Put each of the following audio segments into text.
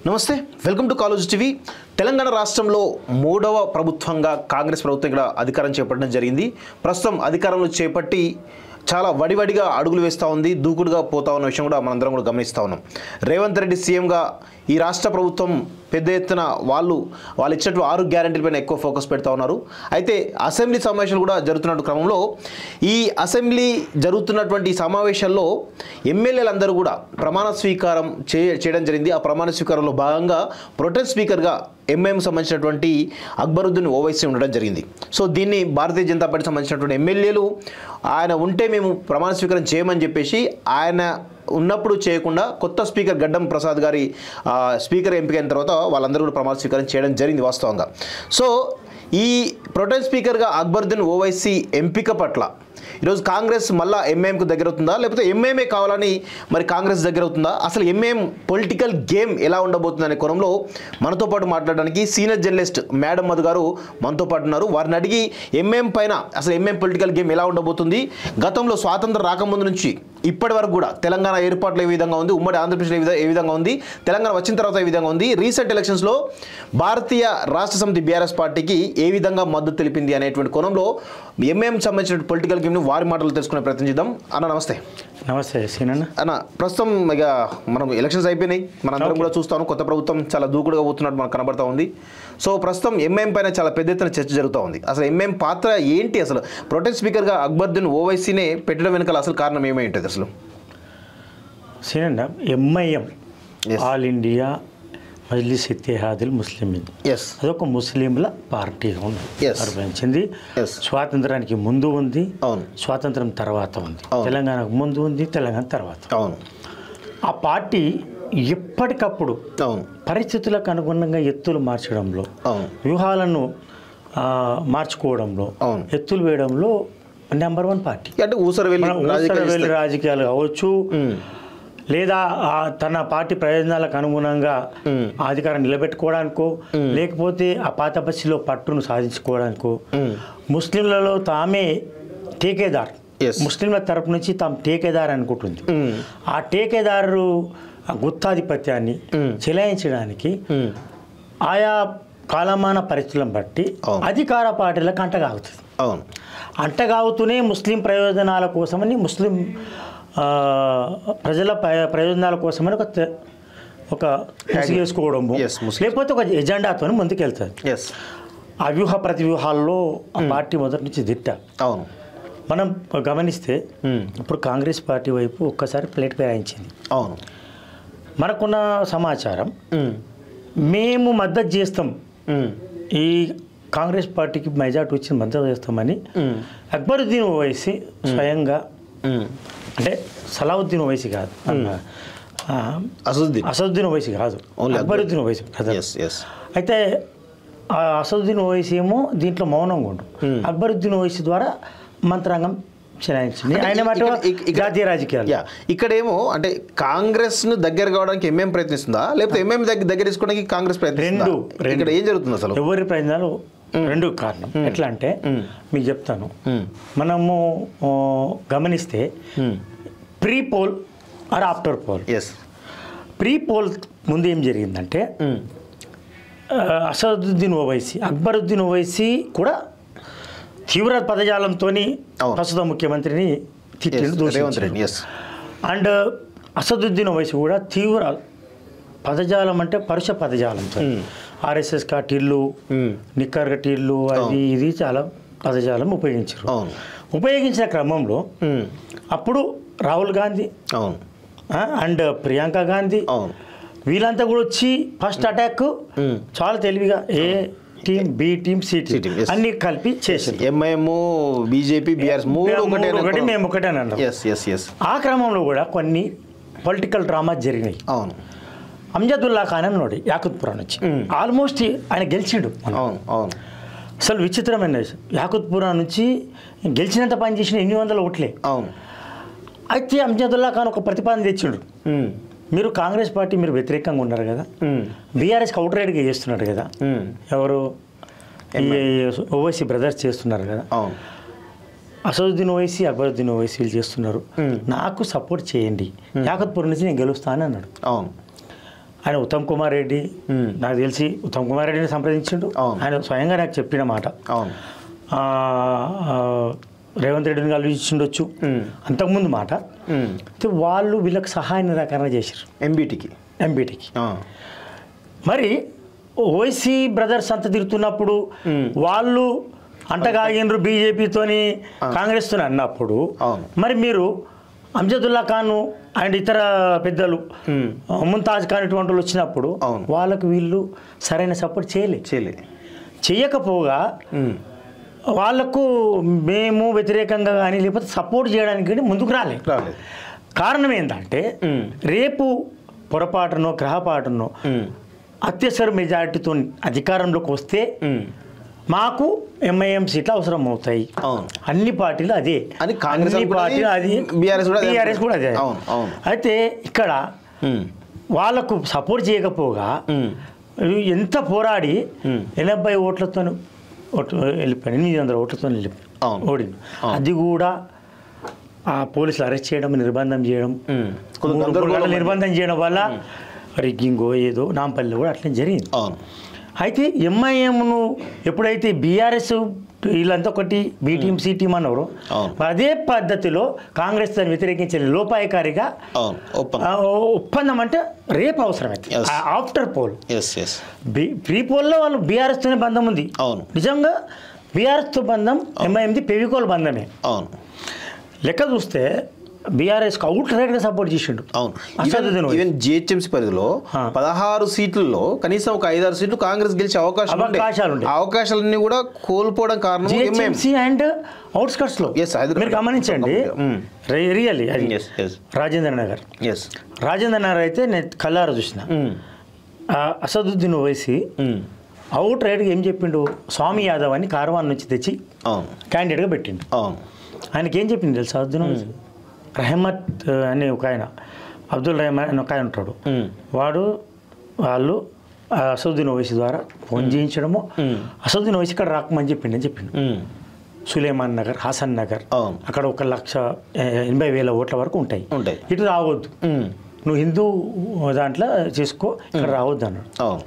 నమస్తే welcome to college TV Telangana రాష్ట్రంలో మూడవ ప్రభుత్వంగా కాంగ్రెస్ ప్రభుత్వం ఇక్కడ అధికారం చేపట్టడం జరిగింది ప్రస్తుతం అధికారంలో చేపట్టి చాలా వడివడిగా అడుగులు వేస్తూ ఉంది దూకుడుగా పోతా ఉన్న విషయం కూడా మనందరం కూడా గమనిస్తూ ఉన్నాం రేవంత్ రెడ్డి సీఎంగా ఈ రాష్ట్ర ప్రభుత్వం పెద్ద ఎత్తున వాళ్ళు వాళ్ళు ఇచ్చినట్టు ఆరు గ్యారంటీలపైన ఎక్కువ ఫోకస్ పెడతా ఉన్నారు అయితే అసెంబ్లీ సమావేశాలు కూడా జరుగుతున్న క్రమంలో ఈ అసెంబ్లీ జరుగుతున్నటువంటి ఈ సమావేశాల్లో ఎమ్మెల్యేలందరూ కూడా ప్రమాణ స్వీకారం చే చేయడం జరిగింది ఆ ప్రమాణ స్వీకారంలో భాగంగా ప్రొటెస్ట్ స్పీకర్గా ఎంఐఎం సంబంధించినటువంటి అక్బరుద్దీన్ ఓవైసీ ఉండడం జరిగింది సో దీన్ని భారతీయ జనతా పార్టీ సంబంధించినటువంటి ఎమ్మెల్యేలు ఆయన ఉంటే మేము ప్రమాణ స్వీకారం చేయమని చెప్పేసి ఆయన ఉన్నప్పుడు చేయకుండా కొత్త స్పీకర్ గడ్డం ప్రసాద్ గారి ఆ, స్పీకర్ ఎంపికైన తర్వాత వాళ్ళందరూ కూడా ప్రమాణ స్వీకారం చేయడం జరిగింది వాస్తవంగా సో ఈ ప్రొటెస్ట్ స్పీకర్గా అక్బరుద్దీన్ ఓవైసీ ఎంపిక పట్ల ఈరోజు కాంగ్రెస్ మళ్ళా ఎంఐఎంకు దగ్గర అవుతుందా లేకపోతే ఎంఐఎంఏ కావాలని మరి కాంగ్రెస్ దగ్గర అవుతుందా అసలు ఎంఐఎం పొలిటికల్ గేమ్ ఎలా ఉండబోతుంది అనే కోణంలో మనతో పాటు మాట్లాడడానికి సీనియర్ జర్నలిస్ట్ మేడం మధు గారు మనతో పాటు ఉన్నారు వారిని అడిగి ఎంఐఎం పైన అసలు ఎంఐఎం పొలిటికల్ గేమ్ ఎలా ఉండబోతుంది గతంలో స్వాతంత్రం రాకముందు నుంచి ఇప్పటి వరకు కూడా తెలంగాణ ఏర్పాట్లు ఏ విధంగా ఉంది ఉమ్మడి ఆంధ్రప్రదేశ్ ఏ విధంగా ఏ విధంగా ఉంది తెలంగాణ వచ్చిన తర్వాత ఏ విధంగా ఉంది రీసెంట్ ఎలక్షన్స్లో భారతీయ రాష్ట్ర సమితి బీఆర్ఎస్ పార్టీకి ఏ విధంగా మద్దతు తెలిపింది అనేటువంటి కోణంలో ఎంఐఎం సంబంధించిన పొలిటికల్ గేమ్ని వారి మాటలు తెలుసుకునే ప్రయత్నం చేద్దాం అన్న నమస్తే నమస్తే సీనన్న అన్న ప్రస్తుతం ఇక మనం ఎలక్షన్స్ అయిపోయినాయి మనందరం కూడా చూస్తాను కొత్త ప్రభుత్వం చాలా దూకుడుగా పోతున్నట్టు మనకు కనబడతా ఉంది సో ప్రస్తుతం ఎంఐఎం పైన చాలా పెద్ద ఎత్తున చర్చ జరుగుతూ ఉంది అసలు ఎంఐఎం పాత్ర ఏంటి అసలు ప్రొటెక్ట్ స్పీకర్గా అక్బర్ద్దీన్ ఓవైసీనే పెట్టడం వెనకాల అసలు కారణం ఏమై ఉంటుంది అసలు సీనన్న MIM Yes. All India Majlis Ittehadul Muslimeen yes అదొక ముస్లింల పార్టీగా ఉంది Yes. నిర్వహించింది Yes. స్వాతంత్రానికి ముందు ఉంది అవును స్వాతంత్రం తర్వాత ఉంది అవును. తెలంగాణకు ముందు ఉంది తెలంగాణ తర్వాత అవును ఆ పార్టీ ఎప్పటికప్పుడు అవును పరిస్థితులకు అనుగుణంగా ఎత్తులు మార్చడంలో అవును వ్యూహాలను ఆ, మార్చుకోవడంలో అవును. ఎత్తులు వేయడంలో నెంబర్ వన్ పార్టీ అంటే ఊసర వెళ్ళి మన ఊసర వెళ్ళి రాజకీయాలు కావచ్చు లేదా ఆ తన పార్టీ ప్రయోజనాలకు అనుగుణంగా ఆ అధికారం నిలబెట్టుకోవడానికో లేకపోతే ఆ పాత బస్సులో పట్టును సాధించుకోవడానికో ముస్లింలలో తామే టేకేదార్ Yes. ముస్లింల తరపు నుంచి తాము టేకేదార్ అనుకుంటుంది ఆ టేకేదారు ఆ గుత్తాధిపత్యాన్ని చెలాయించడానికి ఆయా కాలమాన పరిస్థితులను బట్టి అవును. అధికార పార్టీలకు అంటగాగుతుంది అవును అంటగావుతూనే ముస్లిం ప్రయోజనాల కోసమని ముస్లిం ఆ, ప్రజల ప్రయ- ప్రయోజనాల కోసమని ఒక తె- ఒక చేసుకోవడము Yes, ముసుగు. లేకపోతే ఒక ఎజెండాతో ముందుకెళ్తుంది ఎస్ ఆ వ్యూహ ప్రతివ్యూహాల్లో ఆ పార్టీ మొదటి నుంచి దిట్ట అవును మనం గమనిస్తే Hmm. ఇప్పుడు కాంగ్రెస్ పార్టీ వైపు ఒక్కసారి ప్లేట్ ఫిరాయించింది అవును మనకున్న సమాచారం ఉమ్. మేము మద్దతు చేస్తాం ఉమ్. ఈ కాంగ్రెస్ పార్టీకి మెజార్టీ వచ్చి మద్దతు చేస్తామని ఉమ్. అక్బరుద్దీన్ ఓవైసీ స్వయంగా ఉమ్. అంటే సలావుద్దీన్ ఓవైసీ కాదు ఆ, అసదుద్దీన్ అసదుద్దీన్ ఓవైసీ కాదు Only Akbaruddin Owaisi brother. Yes yes అయితే ఆ అసదుద్దీన్ ఓవైసీ ఏమో దీంట్లో మౌనంగా ఉండు అక్బరుద్దీన్ ఓవైసీ ద్వారా మంత్రాంగం చెలాయించింది ఆయన మాట ఇక్కడ- ఇక్కడ- జాతీయ రాజకీయాలు యా ఇక్కడేమో అంటే కాంగ్రెస్ ను దగ్గర కావడానికి ఎంఎం ప్రయత్నిస్తుందా లేకపోతే ఎంఎం దగ్గర దగ్గర తీసుకోవడానికి కాంగ్రెస్ ప్రయత్నిస్తుందా రెండు, రెండు. ఇక్కడ ఏం జరుగుతుంది అసలు ఎవరి ప్రయోజనాలు రెండు కారణం ఎట్లా అంటే మీకు చెప్తాను ఉమ్. మనము ఆ, గమనిస్తే um. Pre poll or after poll yes pre poll ముందు ఏం జరిగిందంటే ఉమ్. ఆ, అసదుద్దీన్ ఓవైసీ అక్బరుద్దీన్ ఓవైసీ కూడా తీవ్ర పదజాలంతో అవును. ప్రస్తుత ముఖ్యమంత్రిని తిట్టిండు Yes, రేవంత్ దూషించాడు రెడ్డి ఎస్ అండ్ అసదుద్దీన్ ఓవైసీ కూడా తీవ్ర పదజాలం అంటే పరుష పదజాలంతో ఆర్ఎస్ఎస్ కటీళ్ళు ఉమ్. నిక్కర్ కటీళ్ళు అది ఇది చాలా పదజాలం ఉపయోగించారు అవును ఉపయోగించిన క్రమంలో ఉమ్. అప్పుడు రాహుల్ గాంధీ అవును ఆ, అండ్ ప్రియాంక గాంధీ అవును వీళ్ళంతా కూడా వచ్చి ఫస్ట్ అటాక్ ఉమ్. చాలా తెలివిగా A team B team C C team, team yes. అన్ని కలిపి చేసింది ఎంఐఎం బీజేపీ బీఆర్ఎస్ మూడు ఒకటే ఒకటి మేము ఒకటే అని అన్నాం ఎస్ ఎస్ ఎస్ ఆ క్రమంలో కూడా కొన్ని పొలిటికల్ డ్రామా జరిగినాయి అవును అమ్జదుల్లా ఖాన్ అన్నాడు యాకుత్పురా నుంచి ఆల్మోస్ట్ ఆయన గెలిచిండు అవును అవును అసలు విచిత్రమైన విషయం. యాకుత్పురా నుంచి గెలిచినంత పని చేసిన ఎన్ని వందల ఓట్లే అవును అయితే అమ్జదుల్లా ఖాన్ ఒక ప్రతిపాదన తెచ్చిండు ఉమ్. మీరు కాంగ్రెస్ పార్టీ మీరు వ్యతిరేకంగా ఉన్నారు కదా ఉమ్. బీఆర్ఎస్కి అవుట్ రైడ్గా చేస్తున్నాడు కదా ఉమ్. ఎవరు ఈ ఓవైసీ బ్రదర్స్ చేస్తున్నారు కదా అవును అసదుద్దీన్ ఓవైసీ అక్బరుద్దీన్ ఓవైసీ వీళ్ళు చేస్తున్నారు నాకు సపోర్ట్ చేయండి యాకత్పూర్ నుంచి నేను గెలుస్తాను అన్నాడు అవును ఆయన ఉత్తమ్ కుమార్ రెడ్డి మ్మ్. నాకు తెలిసి ఉత్తమ్ కుమార్ రెడ్డిని సంప్రదించిండు అవును. ఆయన స్వయంగా నాకు చెప్పిన మాట అవును ఆ, ఆ, రేవంత్ రెడ్డిని కలిసిండొచ్చు మ్మ్. అంతకుముందు మాట అయితే వాళ్ళు వీళ్ళకి సహాయ నిరాకరణ చేశారు ఎంబీటీకి ఎంబీటీకి మరి ఓైసీ బ్రదర్స్ అంత తిరుగుతున్నప్పుడు మ్మ్. వాళ్ళు అంటగాగినరు బీజేపీతోని కాంగ్రెస్తో అన్నప్పుడు అవును. మరి మీరు అంజదుల్లా ఖాన్ అండ్ ఇతర పెద్దలు మ్మ్. ముంతాజ్ ఖాన్ ఇటువంటి వాళ్ళు వచ్చినప్పుడు అవును. వాళ్ళకు వీళ్ళు సరైన సపోర్ట్ చేయలే చేయలే చేయకపోగా ఉమ్. వాళ్లకు మేము వ్యతిరేకంగా కానీ లేకపోతే సపోర్ట్ చేయడానికి కానీ ముందుకు రాలేదు రాలేదు కారణం ఏంటంటే మ్మ్. రేపు పొరపాటునో గ్రహపాటునో ఉమ్. అత్యవసర మెజారిటీతో అధికారంలోకి వస్తే ఉమ్. మాకు ఎంఐఎం సీట్లు అవసరం అవుతాయి అవును అన్ని పార్టీలు అదే అని కాంగ్రెస్ అన్ని కూడా పార్టీలు అది, అది BRS కూడా అదే బీఆర్ఎస్ కూడా అదే అవును, అవును. అయితే ఇక్కడ ఉమ్. వాళ్ళకు సపోర్ట్ చేయకపోగా ఉమ్. ఎంత పోరాడి మ్మ్. ఎనభై ఓట్లతో ఓట్లు వెళ్ళిపోయాడు ఎనిమిది వందల ఓట్లతో వెళ్ళిపోయాడు అవును. ఓడింది అవును. అది కూడా ఆ పోలీసులు అరెస్ట్ చేయడం నిర్బంధం చేయడం ఉమ్. కొంత మూడు గందరగోళం గంటల ఉంది. నిర్బంధం చేయడం వల్ల రిగ్గింగో ఏదో నాంపల్లిలో కూడా అట్లనే జరిగింది అవును అయితే ఎంఐఎంను ఎప్పుడైతే బీఆర్ఎస్ వీళ్ళంతా ఒకటి బీ టీం సి టీం అన్నారు అవును. అదే పద్ధతిలో కాంగ్రెస్ దాన్ని వ్యతిరేకించిన లోపాయకారిగా అవును ఓపెన్ ఆ, ఒప్పందం అంటే రేపు అవసరమైతే Yes. After poll yes yes B pre పోల్లో వాళ్ళు బీఆర్ఎస్తోనే బంధం ఉంది అవును. నిజంగా బీఆర్ఎస్తో బంధం ఎంఐఎంది పెవికోల్ బంధమే అవును లెక్క చూస్తే బీఆర్ఎస్కి అవుట్ రైట్గా సపోర్ట్ చేసిండు అవును Asaduddin even- Owaisi. Even GHMC పరిధిలో ఆ. పదహారు సీట్లలో కనీసం ఒక ఐదారు సీట్లు కాంగ్రెస్ గెలిచే అవకాశం ఉండే. అవకాశాలు ఉండే. ఆ అవకాశాలన్నీ కూడా కోల్పోవడం కారణం ఎంఐఎం జిహెచ్ఎంసీ అండ్ అవుట్స్కట్స్ లో Yes, హైదరాబాద్. మీరు గమనించండి Mm. రియల్లీ అది yes yes Rajendra Nagar yes Rajendra Nagar అయితే నేను కల్లార చూసిన ఆ అసదుద్దీన్ ఓవైసీ అవుట్ రైట్గా ఏం చెప్పిండు స్వామి యాదవ్ అని కార్వాన్ నుంచి తెచ్చి అవును క్యాండిడేట్గా పెట్టిండు అవును ఆయనకి ఏం చెప్పింది తెలుసా అసదుద్దీన్ ఓవైసీ రెహమత్ అనే ఒక ఆయన అబ్దుల్ రెహమాన్ అని ఒక ఆయన ఉంటాడు Mm. వాడు వాళ్ళు ఆ అసదుద్దీన్ ఓవైసీ ద్వారా ఫోన్ చేయించడము Mm. అసదుద్దీన్ ఓవైసీ ఇక్కడ రాకమని చెప్పిండు అని చెప్పిండు ఉమ్. సులేమాన్ నగర్ హాసన్ నగర్ అవును. అక్కడ ఒక లక్ష ఏ, ఎనభై వేల ఓట్ల వరకు ఉంటాయి ఉంటాయి. ఇటు రావద్దు ఉమ్. నువ్వు హిందూ దాంట్లో చేసుకో ఇక్కడ రావద్దు అన్నాడు అవును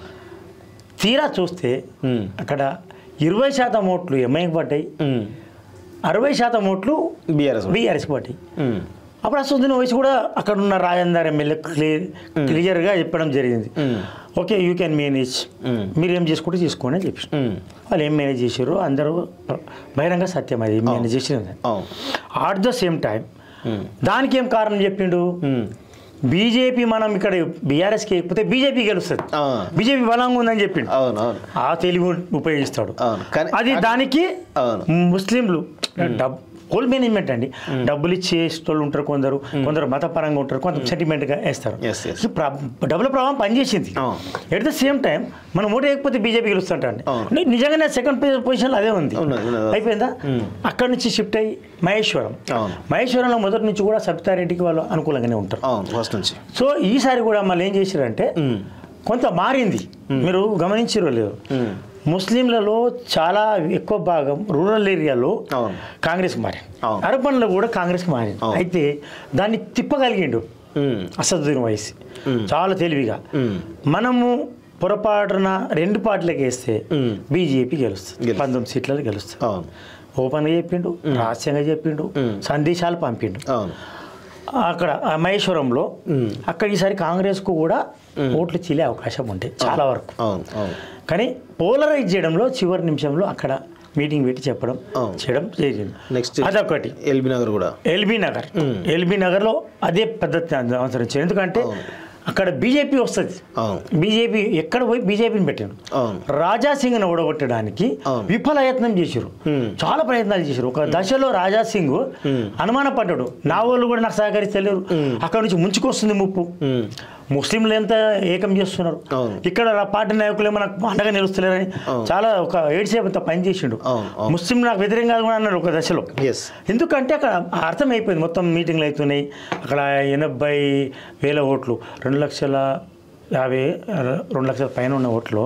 తీరా చూస్తే ఉమ్. అక్కడ ఇరవై శాతం ఓట్లు ఎంఐకి పడ్డాయి ఉమ్. అరవై శాతం ఓట్లు బీఆర్ఎస్ బీఆర్ఎస్కి పడ్డాయి ఉమ్. అప్పుడు అసలు వయసు కూడా అక్కడ ఉన్న రాజేందర్ ఎమ్మెల్యే క్లియర్ క్లియర్గా చెప్పడం జరిగింది um. Okay you can manage um. మీరు ఏం చేసుకుంటే చేసుకోండి అని చెప్పి ఉమ్. వాళ్ళు ఏం మేనేజ్ చేశారు అందరూ బహిరంగ సత్యం అది మేనేజ్ చేసింది అవును at the same time um. దానికి ఏం కారణం చెప్పిండు ఉమ్. బీజేపీ మనం ఇక్కడ బీఆర్ఎస్కి ఎక్కిపోతే బీజేపీ గెలుస్తుంది ఆ. బీజేపీ బలంగా ఉందని చెప్పిండు అవును అవును ఆ తెలివి ఉపయోగిస్తాడు అవును. కానీ- అది దానికి అవును. ముస్లింలు డబ్ హోల్ మేనేజ్మెంట్ అండి డబ్బులు ఇచ్చే వాళ్ళు ఉంటారు కొందరు కొందరు మతపరంగా ఉంటారు కొంత సెంటిమెంట్గా వేస్తారు Yes, yes. ఈ ప్ర- డబ్బుల ప్రభావం పనిచేసింది అవును. ఎట్ ద సేమ్ టైం మనం ఓటు వేయకపోతే బీజేపీ గెలుస్తుంటండి అవును. నిజంగానే సెకండ్ పొజిషన్లో అదే ఉంది ఉన్నది, ఉన్నది. అయిపోయిందా అక్కడి నుంచి షిఫ్ట్ అయ్యి మహేశ్వరం అవును. మహేశ్వరంలో మొదటి నుంచి కూడా సబితారెడ్డికి వాళ్ళు అనుకూలంగానే ఉంటారు అవును ఫస్ట్ నుంచి సో ఈసారి కూడా మళ్ళీ ఏం చేశారంటే ఉమ్. కొంత మారింది మీరు గమనించారో లేదు ఉమ్. ముస్లింలలో చాలా ఎక్కువ భాగం రూరల్ ఏరియాలో అవును. కాంగ్రెస్కి మారింది అవును. అర్బన్లో కూడా కాంగ్రెస్కి మారింది అవును. అయితే దాన్ని తిప్పగలిగిండు ఉమ్. అసదుద్దీన్ వయసు మ్మ్. చాలా తెలివిగా మ్మ్. మనము పొరపాటున రెండు పార్టీలకు వేస్తే మ్మ్. బీజేపీ గెలుస్తుంది గెలుస్తుంది. పంతొమ్మిది సీట్లలో గెలుస్తుంది అవును ఓపెన్గా చెప్పిండు రహస్యంగా చెప్పిండు మ్మ్. సందేశాలు పంపిండు అవును అక్కడ ఆ మహేశ్వరంలో మ్మ్. అక్కడ ఈసారి కాంగ్రెస్కు కూడా ఓట్లు చీలే అవకాశం ఉంటాయి చాలా వరకు అవును అవును కానీ పోలరైజ్ చేయడంలో చివరి నిమిషంలో అక్కడ మీటింగ్ పెట్టి చెప్పడం అవును. చేయడం జరిగింది నెక్స్ట్ అదొకటి ఎల్బీ నగర్ కూడా ఎల్బీ నగర్ ఎల్బీ నగర్లో అదే పద్ధతి అనుసరించారు ఎందుకంటే అక్కడ బీజేపీ వస్తుంది అవును బీజేపీ ఎక్కడ పోయి బీజేపీని పెట్టారు అవును రాజా సింగ్ని ఓడగొట్టడానికి అవును. విఫలయత్నం చేశారు Hmm. చాలా ప్రయత్నాలు చేశారు ఒక దశలో రాజా సింగ్ అనుమానపడ్డాడు నా వాళ్ళు కూడా నాకు సహకరిస్తలేరు అక్కడ నుంచి ముంచుకొస్తుంది ముప్పు ఉమ్. ముస్లింలు ఎంత ఏకం చేస్తున్నారు అవును. ఇక్కడ రా- పార్టీ నాయకులు ఏమో నాకు అండగా నిలుస్తలేరని చాలా ఒక ఏడు సేపు అంత పని చేసిండు అవును, అవును. ముస్లిం నాకు వ్యతిరేకంగా కూడా అన్నాడు ఒక దశలో ఎస్ ఎందుకంటే అక్కడ అర్థమైపోయింది మొత్తం మీటింగ్లు అవుతున్నాయి అక్కడ ఎనభై వేల ఓట్లు రెండు లక్షల యాభై రెండు లక్షల పైన ఉన్న ఓట్లు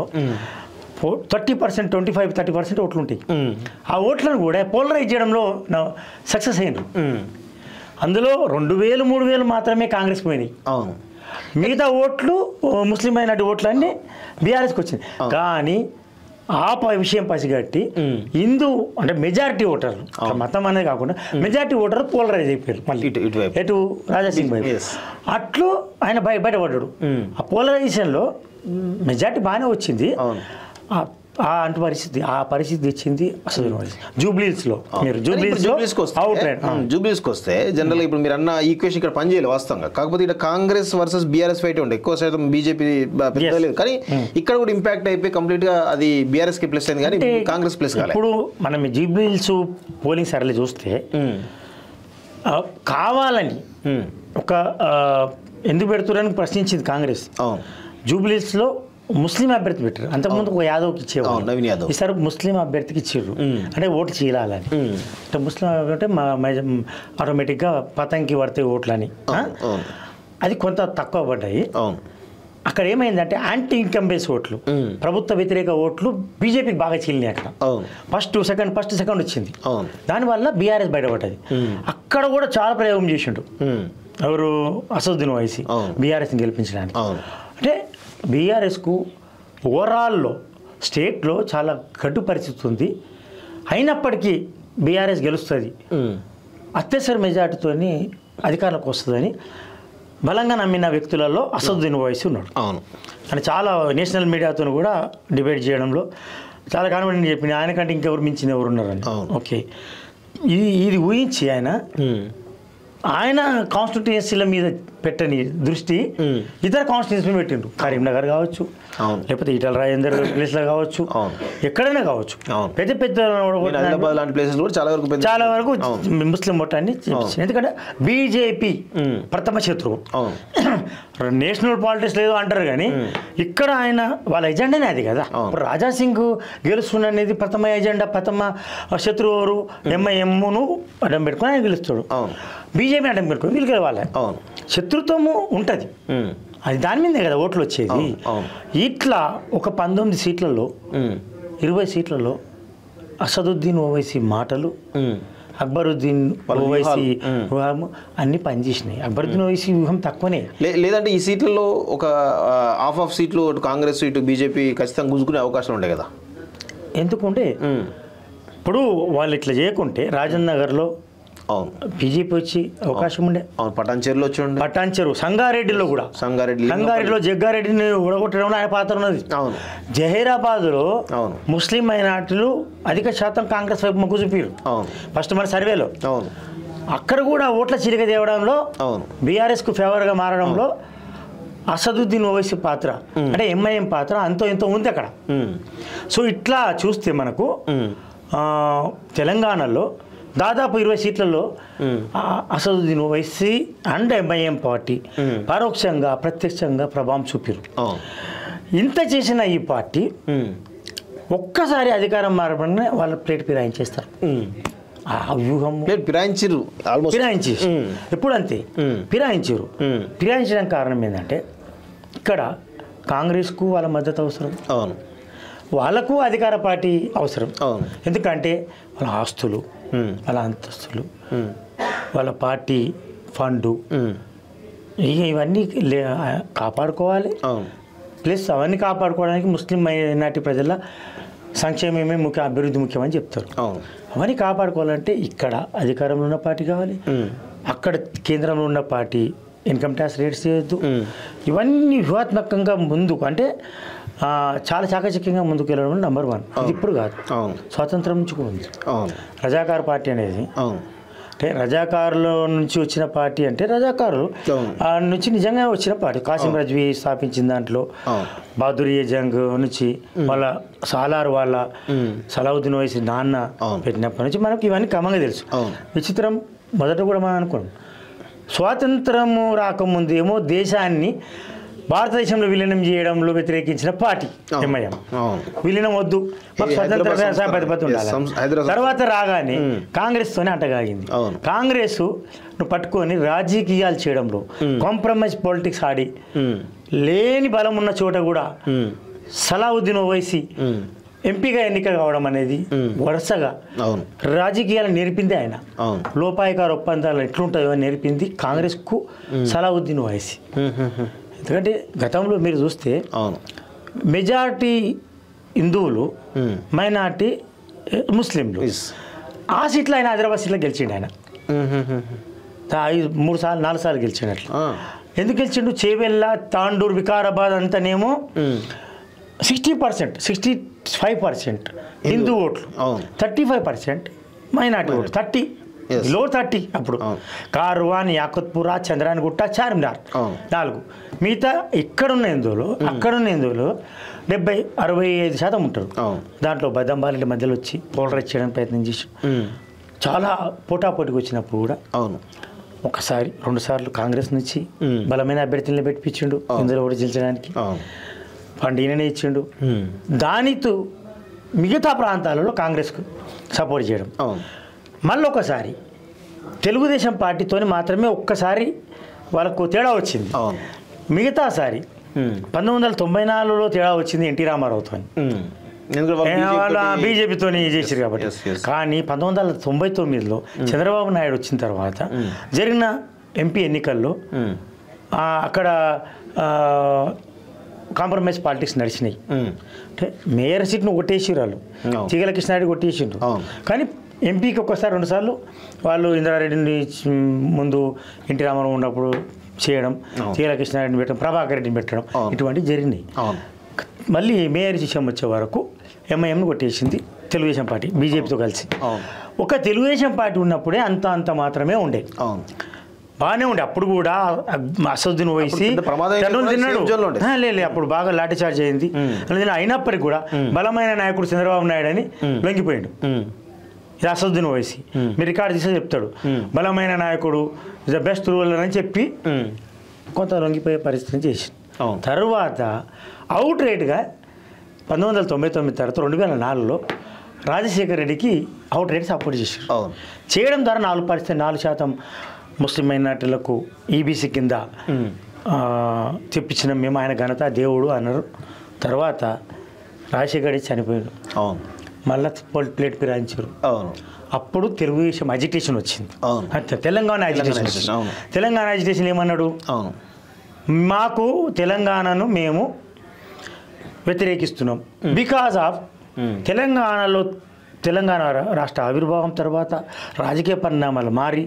thirty percent twenty five thirty percent ఓట్లు ఉంటాయి ఆ ఓట్లను కూడా పోలరైజ్ చేయడంలో సక్సెస్ అయ్యారు ఉమ్. అందులో రెండు వేలు మూడు వేలు మాత్రమే కాంగ్రెస్ పోయినాయి అవును మిగతా ఓట్లు ఓ, ముస్లిం మైనార్టీ ఓట్లు అన్నీ బీఆర్ఎస్కి వచ్చింది కానీ ఆ ప- విషయం పసిగట్టి హిందూ అంటే మెజారిటీ ఓటర్లు అట్లా మతం అనేది కాకుండా మెజారిటీ ఓటర్లు పోలరైజ్ అయిపోయారు మళ్ళీ ఇటు ఇటువైపు ఎటు రాజాసింగ్ వైపు Yes. అట్లు ఆయన బయ బయటపడ్డాడు ఆ పోలరైజేషన్లో మెజారిటీ బాగానే వచ్చింది అవును. ఆ- ఆ అంటు పరిస్థితి ఆ పరిస్థితి ఇచ్చింది అసలు జూబ్లీస్ లో మీరు జూబ్లీస్ లో జూబ్లీస్కి వస్తే అవుట్ రైట్ ఉమ్, జూబ్లీస్కి వస్తే జనరల్గా ఇప్పుడు మీరు అన్న ఈక్వేషన్ ఇక్కడ పనిచేయాలి వాస్తవంగా కాకపోతే ఇక్కడ కాంగ్రెస్ వర్సెస్ బీఆర్ఎస్ ఫైట్ ఉండే ఎక్కువ శాతం బీజేపీ పెద్ద లేదు కానీ ఇక్కడ కూడా ఇంపాక్ట్ అయిపోయి కంప్లీట్ గా అది బీఆర్ఎస్ కి ప్లస్ అయింది కానీ అంటే కాంగ్రెస్ ప్లస్ కాలేదు ఇప్పుడు మనం జూబ్లీస్ పోలింగ్ సరళి చూస్తే ఉమ్, ఆ, కావాలని ఉమ్, ఒక ఆ, ఎందుకు పెడుతున్నారని ప్రశ్నించింది కాంగ్రెస్ అవును జూబ్లీస్లో ముస్లిం అభ్యర్థి పెట్టారు అంతకుముందు ఒక యాదవ్కి అవును, ఇచ్చేవారు నవీన్ యాదవ్. ఈసారి ముస్లిం అభ్యర్థికి ఇచ్చారు అంటే ఓట్లు చీలాలని ఉమ్, అంటే ముస్లిం అంటే మా ఆటోమేటిక్గా పతంకి పడితే ఓట్లని ఆ? అవును, అవును అది కొంత తక్కువ పడ్డాయి అవును అక్కడ ఏమైందంటే యాంటీ ఇన్కమ్ బేస్ ఓట్లు మ్మ్. ప్రభుత్వ వ్యతిరేక ఓట్లు బీజేపీకి బాగా చీలినాయి అక్కడ అవును ఫస్ట్ సెకండ్ ఫస్ట్ సెకండ్ వచ్చింది అవును దానివల్ల బీఆర్ఎస్ బయటపడ్డది అక్కడ కూడా చాలా ప్రయోగం చేసిండు ఉమ్, ఎవరు అసదుద్దీన్ వైసీ అవును. బీఆర్ఎస్ని గెలిపించడానికి అవును అంటే బీఆర్ఎస్కు ఓవరాల్లో స్టేట్లో చాలా గడ్డు పరిస్థితి ఉంది అయినప్పటికీ బీఆర్ఎస్ గెలుస్తుంది ఉమ్, అత్యవసర మెజార్టీతోని అధికారంలోకి వస్తుందని బలంగా నమ్మిన వ్యక్తులలో అసదుద్దీన్ ఓవైసీ ఉన్నాడు అవును అంటే చాలా నేషనల్ మీడియాతో కూడా డిబేట్ చేయడంలో చాలా కాన్ఫిడెంట్ చెప్పింది ఆయనకంటే ఇంకెవరు మించిన ఎవరు ఉన్నారని అవును. ఓకే ఇది ఇది ఊహించి ఆయన ఉమ్, ఆయన కాన్స్టిట్యుయెన్సీల మీద పెట్టని దృష్టి మ్మ్. ఇతర కాన్స్టిట్యున్సీ పెట్టిండు కరీంనగర్ కావచ్చు అవును లేకపోతే ఈటల రాజేందర్ ప్లేస్లో కావచ్చు అవును. ఎక్కడైనా కావచ్చు అవును. పెద్ద పెద్ద నేను హైదరాబాద్ లాంటి ప్లేసెస్ కూడా చాలా వరకు పెద్ద చాలా వరకు అవును. ముస్లిం ఓటాన్ని చేపించింది. ఎందుకంటే బీజేపీ మ్మ్. ప్రథమ శత్రువు అవును నేషనల్ పాలిటిక్స్ లేదు అంటారు కానీ ఇక్కడ ఆయన వాళ్ళ ఎజెండానే అది కదా అవును. ఇప్పుడు రాజా సింగ్ గెలుస్తున్న అనేది ప్రథమ ఎజెండా ప్రథమ శత్రువు ఎవరు ఎంఐఎంను అడ్డం పెట్టుకొని ఆయన గెలుస్తాడు అవును బీజేపీ అడ్డం పెట్టుకొని వీళ్ళు గెలవాలి అవును శత్రుత్వము ఉంటుంది ఉమ్, అది దాని మీదే కదా ఓట్లు వచ్చేది అవును, అవును. ఇట్లా ఒక పంతొమ్మిది సీట్లలో ఉమ్, ఇరవై సీట్లలో అసదుద్దీన్ ఓవైసీ మాటలు ఉమ్, అక్బరుద్దీన్ వాళ్ళ ఓవైసీ వ్యూహాలు, మ్. వ్యూహం అన్ని పనిచేసినాయి అక్బరుద్దీన్ ఓవైసీ వ్యూహం తక్కువనే లే- లేదంటే ఈ సీట్లలో ఒక హాఫ్ ఆఫ్ సీట్లు అటు కాంగ్రెస్ ఇటు బీజేపీ ఖచ్చితంగా గుంజుకునే అవకాశం ఉండే కదా ఎందుకంటే ఉమ్, ఇప్పుడు వాళ్ళు ఇట్లా చేయకుంటే రాజన్ నగర్లో అవును బీజేపీ వచ్చి అవకాశం ఉండే అవును పటాన్చేరులో వచ్చి ఉండే పట్టాంచెరు సంగారెడ్డిలో కూడా సంగారెడ్డి సంగారెడ్డిలో జగ్గారెడ్డిని ఉడగొట్టడంలో ఆయన పాత్ర ఉన్నది అవును జహీరాబాద్లో అవును. ముస్లిం మైనార్టీలు అధిక శాతం కాంగ్రెస్ వైపు మొగ్గు చూపారు అవును ఫస్ట్ మన సర్వేలో అవును అక్కడ కూడా ఓట్ల చిరిక తేవడంలో అవును బీఆర్ఎస్కు ఫేవర్గా మారడంలో అసదుద్దీన్ ఓవైసీ పాత్ర అంటే ఎంఐఎం పాత్ర అంతో ఎంతో ఉంది అక్కడ ఉమ్, సో ఇట్లా చూస్తే మనకు ఉమ్, ఆ, తెలంగాణలో దాదాపు ఇరవై సీట్లలో ఉమ్, ఆ, Asaduddin Owaisi and MIM party hmm. పరోక్షంగా ప్రత్యక్షంగా ప్రభావం చూపారు అవును ఇంత చేసిన ఈ పార్టీ ఉమ్, ఒక్కసారి అధికారం మారబడిన వాళ్ళ ప్లేట్ ఫిరాయించేస్తారు ఉమ్. ఆ వ్యూహం లేదు ఫిరాయించిర్రు ఆల్మోస్ట్ ఫిరాయించి మ్మ్. ఎప్పుడు అంతే మ్మ్. ఫిరాయించారు మ్మ్. ఫిరాయించడానికి కారణం ఏంటంటే ఇక్కడ కాంగ్రెస్కు వాళ్ళ మద్దతు అవసరం అవును వాళ్ళకు అధికార పార్టీ అవసరం అవును ఎందుకంటే వాళ్ళ ఆస్తులు ఉమ్, వాళ్ళ అంతస్తులు ఉమ్, వాళ్ళ పార్టీ ఫండు ఉమ్, ఇక ఇవన్నీ లే- కాపాడుకోవాలి అవును ప్లస్ అవన్నీ కాపాడుకోవడానికి ముస్లిం మైనార్టీ ప్రజల సంక్షేమమే ముఖ్య అభివృద్ధి ముఖ్యమని చెప్తారు అవును అవన్నీ కాపాడుకోవాలంటే ఇక్కడ అధికారంలో ఉన్న పార్టీ కావాలి ఉమ్, అక్కడ కేంద్రంలో ఉన్న పార్టీ ఇన్కమ్ ట్యాక్స్ రేట్స్ చేయొద్దు ఉమ్, ఇవన్నీ వ్యూహాత్మకంగా ముందుకు అంటే ఆ, చాలా చాకచక్యంగా ముందుకు వెళ్ళడం నెంబర్ వన్ ఇది ఇప్పుడు కాదు అవును స్వాతంత్రం నుంచి కూడా ఉంది అవును రజాకార్ పార్టీ అనేది అవును అంటే రజాకారుల నుంచి వచ్చిన పార్టీ అంటే రజాకారులు అవును. ఆ నుంచి నిజంగా వచ్చిన పార్టీ కాసిం రజ్వీ స్థాపించిన దాంట్లో అవును బహదూరి జంగ్ నుంచి వాళ్ళ సాలార్ వాళ్ళ ఉమ్, సలావుద్దీన్ వయసు నాన్న అవును. పెట్టినప్పటి నుంచి మనకు ఇవన్నీ క్రమంగా తెలుసు అవును విచిత్రం మొదట కూడా మనం అనుకోండి స్వాతంత్రము రాకముందు ఏమో దేశాన్ని భారతదేశంలో విలీనం చేయడంలో వ్యతిరేకించిన పార్టీ అవును. ఎంఐఎం అవును విలీనం వద్దు మాకు ఇది స్వతంత్ర హైదరాబాద్ వ్యవసాయ సంస్థ. పద్ధతి Yes, ఉండాలి సంస్థ- హైదరాబాద్ తర్వాత రాగానే కాంగ్రెస్ తోనే అంటగాగింది అవును. కాంగ్రెస్ నువ్వు పట్టుకొని రాజకీయాలు చేయడంలో కాంప్రమైజ్ పాలిటిక్స్ ఆడి ఉమ్, లేని బలం ఉన్న చోట కూడా ఉమ్, సలావుద్దీన్ ఓవైసీ ఉమ్, ఎంపీగా ఎన్నిక కావడం అనేది వరుసగా అవును రాజకీయాలు నేర్పింది ఆయన అవును లోపాయకార ఒప్పందాలు ఎట్లుంటాయో అని నేర్పింది కాంగ్రెస్కు సలావుద్దీన్ ఓవైసీ ఉమ్, ఉమ్, ఉమ్, ఎందుకంటే గతంలో మీరు చూస్తే అవును మెజారిటీ హిందువులు మ్మ్. మైనార్టీ ముస్లింలు Yes. ఆ సీట్లో ఆయన హైదరాబాద్ సీట్లో గెలిచిండు ఆయన తా- ఐదు మూడు సార్లు నాలుగు సార్లు గెలిచిండు అట్లా ఆ. ఎందుకు గెలిచిండు చేవెళ్ళ తాండూరు వికారాబాద్ అంతానేమో hmm. Sixty percent sixty five percent Hindu ఓట్లు అవును. థర్టీ ఫైవ్ పర్సెంట్ మైనార్టీ ఓట్లు థర్టీ Yes. లో థర్టీ అప్పుడు అవును. కార్వాన్ యాకత్పుర చంద్రాయనగుట్ట చార్మినార్ అవును. నాలుగు మిగతా ఇక్కడున్న హిందువులు అక్కడున్న హిందువులు డెబ్బై అరవై ఐదు శాతం ఉంటారు అవును. దాంట్లో బదంబాలి మధ్యలో వచ్చి పోలరైజ్ చేయడానికి ప్రయత్నం చేసి మ్మ్. చాలా పోటాపోటీకి వచ్చినప్పుడు కూడా అవును ఒకసారి రెండు సార్లు కాంగ్రెస్ నుంచి మ్మ్. బలమైన అభ్యర్థులను పెట్టించిండు ఇందులో కూడా గెలిచడానికి అవును ఫండ్ ఈయననే ఇచ్చిండు మ్మ్. దానితో మిగతా ప్రాంతాలలో కాంగ్రెస్కు సపోర్ట్ చేయడం అవును మళ్ళీ ఒకసారి తెలుగుదేశం పార్టీతోని మాత్రమే ఒక్కసారి వాళ్ళకు తేడా వచ్చింది అవును మిగతాసారి మ్మ్. పంతొమ్మిది వందల తొంభై నాలుగులో తేడా వచ్చింది ఎన్టీ రామారావుతో మ్మ్. ఎందుకంటే వాళ్ళు BJP వాళ్ళ తోటి- బీజేపీతో చేసారు కాబట్టి Yes, yes. కానీ పంతొమ్మిది వందల తొంభై తొమ్మిదిలో చంద్రబాబు నాయుడు వచ్చిన తర్వాత జరిగిన ఎంపీ ఎన్నికల్లో మ్మ్. ఆ, అక్కడ కాంప్రమైజ్ పాలిటిక్స్ నడిచినాయి మ్మ్. అంటే మేయర్ సీట్ను కొట్టేసి వాళ్ళు అవును. తీగల కృష్ణారెడ్డి కొట్టేసిండు అవును. కానీ ఎంపీకి ఒక్కసారి రెండుసార్లు వాళ్ళు ఇంద్రారెడ్డిని చి- ముందు ఎన్టీ రామారావు ఉన్నప్పుడు చేయడం అవును. తీగల కృష్ణారెడ్డిని పెట్టడం ప్రభాకర్ రెడ్డిని పెట్టడం అవును. ఇటువంటివి జరిగినాయి అవును మళ్ళీ మేయర్ విషయం వచ్చే వరకు ఎంఐఎంను కొట్టేసింది తెలుగుదేశం పార్టీ బీజేపీతో కలిసి అవును ఒక తెలుగుదేశం పార్టీ ఉన్నప్పుడే అంత అంత మాత్రమే ఉండే అవును బాగానే ఉండే అప్పుడు కూడా అసదుద్దీన్ ఓవైసీ పెద్ద ప్రమాదం అయితే తండ్రులు కూడా తిన్నాడు safe zone లో ఉండే. ఆ, లేదు లేదు, అప్పుడు బాగా లాఠీ చార్జ్ అయింది అందుకని అయినప్పటికీ కూడా బలమైన నాయకుడు చంద్రబాబు నాయుడు అని లొంగిపోయాడు మ్మ్. ఇది అసదుద్దీన్ ఓవైసీ మీరు రికార్డు తీసే చెప్తాడు బలమైన నాయకుడు ద బెస్ట్ రూలర్ అని చెప్పి మ్మ్. కొంత లొంగిపోయే పరిస్థితి చేసింది అవును తర్వాత అవుట్ రేట్గా పంతొమ్మిది వందల తొంభై తొమ్మిది తర్వాత రెండు వేల నాలుగులో రాజశేఖర్ రెడ్డికి అవుట్ రేట్ సపోర్ట్ చేశారు అవును చేయడం ద్వారా నాలుగు పరిస్థితి నాలుగు శాతం ముస్లిం మైనార్టీలకు ఈబీసీ కింద మ్మ్. ఆ, తెప్పించిన మేము ఆయన ఘనత దేవుడు అన్నారు తర్వాత రాజశేఖర్ రెడ్డి చనిపోయాడు అవును మళ్ళా ప్లేట్ ఫిరాయించారు అవును అప్పుడు తెలుగుదేశం అజిటేషన్ వచ్చింది అవును. అంతే, తెలంగాణ అజిటేషన్ agitation, వచ్చింది. అవును. తెలంగాణ అజిటేషన్ ఏమన్నాడు అవును మాకు తెలంగాణను మేము వ్యతిరేకిస్తున్నాం బికాజ్ ఆఫ్ తెలంగాణలో తెలంగాణ రా- రాష్ట్ర ఆవిర్భావం తర్వాత రాజకీయ పరిణామాలు మారి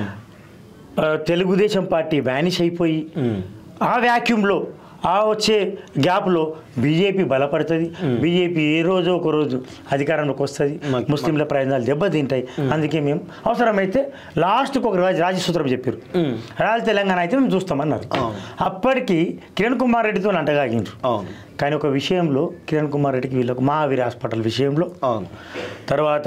ఆ, తెలుగుదేశం పార్టీ వ్యానిష్ అయిపోయి ఆ వ్యాక్యూమ్లో ఆ వచ్చే గ్యాప్లో బీజేపీ బలపడుతుంది బీజేపీ ఏ రోజు ఒక రోజు అధికారంలోకి వస్తుంది మాకు- ముస్లింల ప్రయోజనాలు దెబ్బతింటాయి అందుకే మేము అవసరమైతే లాస్ట్కి ఒక రాజ రాజసూత్రం చెప్పారు రాజ తెలంగాణ అయితే మేము చూస్తామన్నారు అవును. అప్పటికి కిరణ్ కుమార్ రెడ్డితో అంటగాగిండ్రు అవును కానీ ఒక విషయంలో కిరణ్ కుమార్ రెడ్డికి వీళ్ళకు మహావీర్ హాస్పిటల్ విషయంలో అవును తర్వాత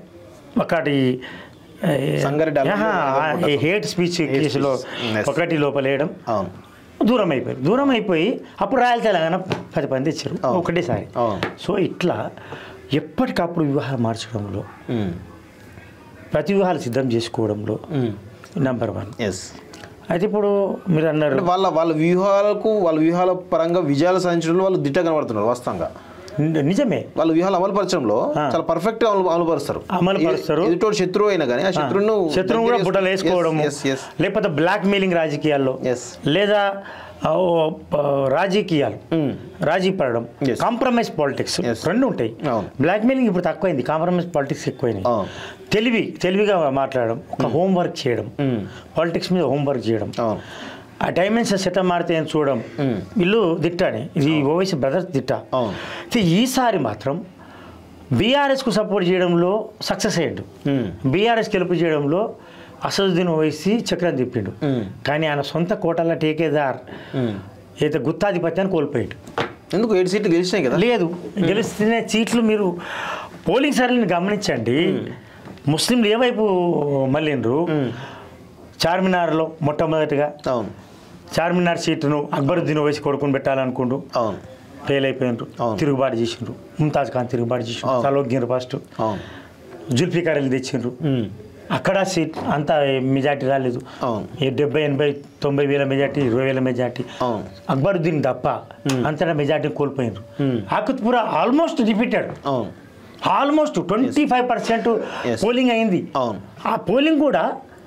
ఒకటి ఏ, సంగారెడ్డి అల్లూరి ఆహా, రాఘవ ఈ హేట్ స్పీచ్ కేసులో Yes. ఒకటి లోపలేయడం అవును దూరం అయిపోయారు దూరం అయిపోయి అప్పుడు రాయల తెలంగాణ పది మంది ఇచ్చారు అవును. ఒకటేసారి అవును. సో ఇట్లా ఎప్పటికప్పుడు వివాహాలు మార్చడంలో మ్మ్. ప్రతి వివాహాలు సిద్ధం చేసుకోవడంలో మ్మ్. నెంబర్ వన్ ఎస్ అయితే ఇప్పుడు మీరు అన్నారు అంటే వాళ్ళ వాళ్ళ వ్యూహాలకు వాళ్ళ వ్యూహాల పరంగా విజయాలు సాధించడంలో వాళ్ళు దిట్ట కనబడుతున్నారు వాస్తవంగా ని- నిజమే వాళ్ళ వ్యూహాలు అమలుపరచడంలో చాలా పర్ఫెక్ట్ గా అమలు అమలుపరుస్తారు అమలుపరుస్తారు. ఎ- ఎదుటోడు శత్రువు అయినా కానీ ఆ శత్రువును శత్రువు కూడా బుట్టలు వేసుకోవడము ఎస్ ఎస్ లేకపోతే బ్లాక్ మెయిలింగ్ రాజకీయాల్లో Yes. లేదా ఆ, ఓ, ఆ, రాజకీయాలు రాజీ పడడం Yes. Compromise politics Yes. రెండు ఉంటాయి అవును. బ్లాక్ మెయిలింగ్ ఇప్పుడు తక్కువైంది కాంప్రమైజ్ పాలిటిక్స్ ఎక్కువైనాయి అవును. తెలివి తెలివిగా మాట్లాడడం ఒక హోంవర్క్ చేయడం పాలిటిక్స్ మీద హోంవర్క్ చేయడం అవును ఆ డైమెన్షన్స్ ఎట్లా మారితే అని చూడడం వీళ్ళు దిట్టానే ఇది ఓవైసీ బ్రదర్స్ దిట్ట అవును. అయితే ఈసారి మాత్రం బీఆర్ఎస్కు సపోర్ట్ చేయడంలో సక్సెస్ అయ్యాడు బీఆర్ఎస్ గెలుపు చేయడంలో అసదుద్దీన్ ఓవైసీ చక్రం తిప్పిండు కానీ ఆయన సొంత కోటల టేకేదార్ అయితే గుత్తాధిపత్యాన్ని కోల్పోయాడు ఎందుకు ఏడు సీట్లు గెలిచినాయి కదా లేదు గెలుస్తున్న సీట్లు మీరు పోలింగ్ సరళిని గమనించండి ముస్లింలు ఏ వైపు మళ్ళిండ్రు చార్మినార్లో మొట్టమొదటిగా అవును చార్మినార్ సీటును అక్బరుద్దీన్ ఓవైసీ కొడుకుని పెట్టాలనుకుంటూ అవును ఫెయిల్ అయిపోయినారు అవును. తిరుగుబాటు చేసిండ్రు ముంతాజ్ ఖాన్ తిరుగుబాటు చేసిండ్రు అవును. సలోగ్గిర్ ఫస్ట్ అవును జుల్ఫికార్ అలీ తెచ్చిండ్రు అక్కడ సీట్ అంత మెజార్టీ రాలేదు అవును. ఈ డెబ్బై ఎనభై తొంభై వేల మెజార్టీ ఇరవై వేల మెజార్టీ అవును అక్బరుద్దీన్ తప్ప అంతటా మెజార్టీ కోల్పోయినారు ఆకుత్పుర ఆల్మోస్ట్ రిపీటెడ్ అవును almost twenty five percent Yes. Polling అయింది అవును ఆ పోలింగ్ కూడా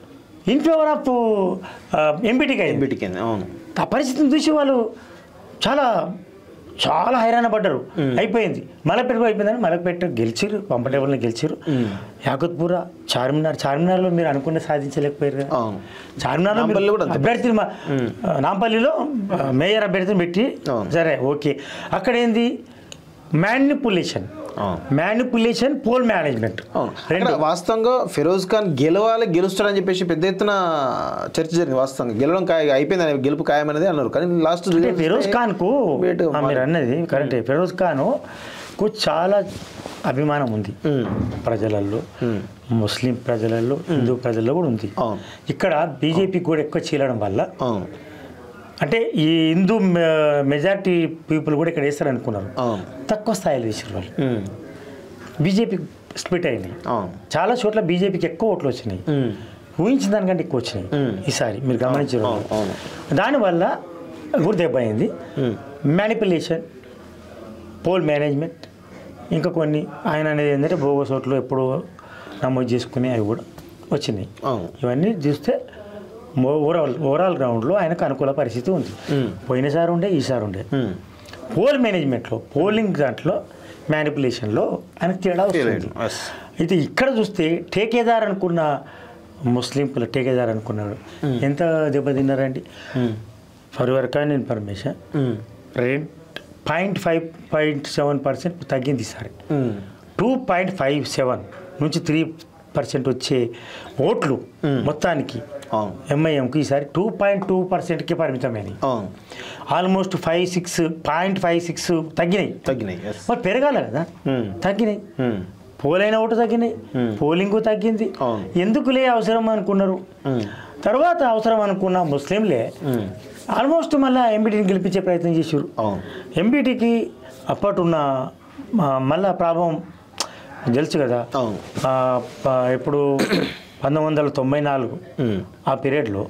ఇన్ ఫేవర్ ఆఫ్ ఎంపీటీకి అయింది ఎంపీటీకి అవును ఆ పరిస్థితిని చూసి వాళ్ళు చాలా చాలా హైరాణ పడ్డారు అయిపోయింది మలపేట అయిపోయిందని మలపేట గెలిచిరు కంఫర్టబుల్గా గెలిచిరు యాకుత్పుర చార్మినార్ చార్మినార్లో మీరు అనుకున్న సాధించలేకపోయారు కదా అవును చార్మినార్లో మీరు నాంపల్లి కూడా అంతే. అభ్యర్థిని మా- నాంపల్లిలో ఆ, మేయర్ అభ్యర్థిని పెట్టి అవును. సరే ఓకే అక్కడ ఏంది మ్యానిపులేషన్ అవును మ్యానిపులేషన్ పోల్ మేనేజ్మెంట్ అవును రెండు అక్కడ వాస్తవంగా ఫిరోజ్ ఖాన్ గెలవాలి గెలుస్తాడని చెప్పేసి పెద్ద ఎత్తున చర్చ జరిగింది వాస్తవంగా గెలవడం ఖాయ అయిపోయింది అని గెలుపు ఖాయం అనేది అన్నారు కానీ లాస్ట్ అంటే ఫిరోజ్ ఖాన్ కు వేటు ఆ, మీరు అన్నది కరెక్టే ఫిరోజ్ ఖాన్ కు చాలా అభిమానం ఉంది ప్రజలలో ముస్లిం ప్రజలలో హిందూ ప్రజల్లో కూడా ఉంది అవును. ఇక్కడ బీజేపీ కూడా ఎక్కువ చీలడం వల్ల అవును అంటే ఈ హిందూ మెజారిటీ పీపుల్ కూడా ఇక్కడ వేస్తారు అనుకున్నారు అవును తక్కువ స్థాయిలో వేసారు వాళ్ళు ఉమ్. బీజేపీ స్ప్లిట్ అయినాయి అవును చాలా చోట్ల బీజేపీకి ఎక్కువ ఓట్లు వచ్చినాయి ఉమ్. ఊహించిన దానికంటే ఎక్కువ వచ్చినాయి మ్మ్. ఈసారి మీరు గమనించారు అవును, అవును. దానివల్ల గురి దెబ్బ అయింది ఉమ్. మ్యానిపులేషన్ పోల్ మేనేజ్మెంట్ ఇంకా కొన్ని ఆయన అనేది ఏంటంటే బోగస్ ఓట్లు ఎప్పుడు నమోదు చేసుకుని అవి కూడా వచ్చినాయి అవును ఇవన్నీ చూస్తే మో- ఓవరాల్ ఓవరాల్ గ్రౌండ్లో ఆయనకు అనుకూల పరిస్థితి ఉంది మ్మ్. పోయినసారి ఉండే ఈసారి ఉండే ఉమ్. పోల్ మేనేజ్మెంట్లో పోలింగ్ దాంట్లో మ్యానిపులేషన్లో ఆయనకు తేడా వస్తుంది Yes. అయితే ఇక్కడ చూస్తే టేకేదార్ అనుకున్న ముస్లింపుల టేకేదార్ అనుకున్నారు ఎంత దెబ్బతిన్నారండి um. For your kind information um. Rate point five point seven percent తగ్గింది ఈసారి um. Two point five seven నుంచి త్రీ పర్సెంట్ వచ్చే ఓట్లు మొత్తానికి అవును ఎంఐఎంకి ఈసారి టూ పాయింట్ టూ పర్సెంట్కి పరిమితమైనవి అవును almost five six point five six తగ్గినాయి తగ్గినాయి ఎస్ మరి పెరగాలి కదా ఉమ్. తగ్గినాయి ఉమ్. పోలైన ఓటు తగ్గినాయి పోలింగ్ తగ్గింది అవును. ఎందుకులే అవసరం అనుకున్నారు ఉమ్. తర్వాత అవసరం అనుకున్న ముస్లింలే ఉమ్. ఆల్మోస్ట్ మళ్ళీ ఎంబీటీని గెలిపించే ప్రయత్నం చేశారు అవును ఎంబీటీకి అప్పటున్న మ- మళ్ళా ప్రభావం తెలుసు కదా అవును ఆ, ప- ఇప్పుడు పంతొమ్మిది వందల తొంభై నాలుగు ఉమ్. ఆ పీరియడ్లో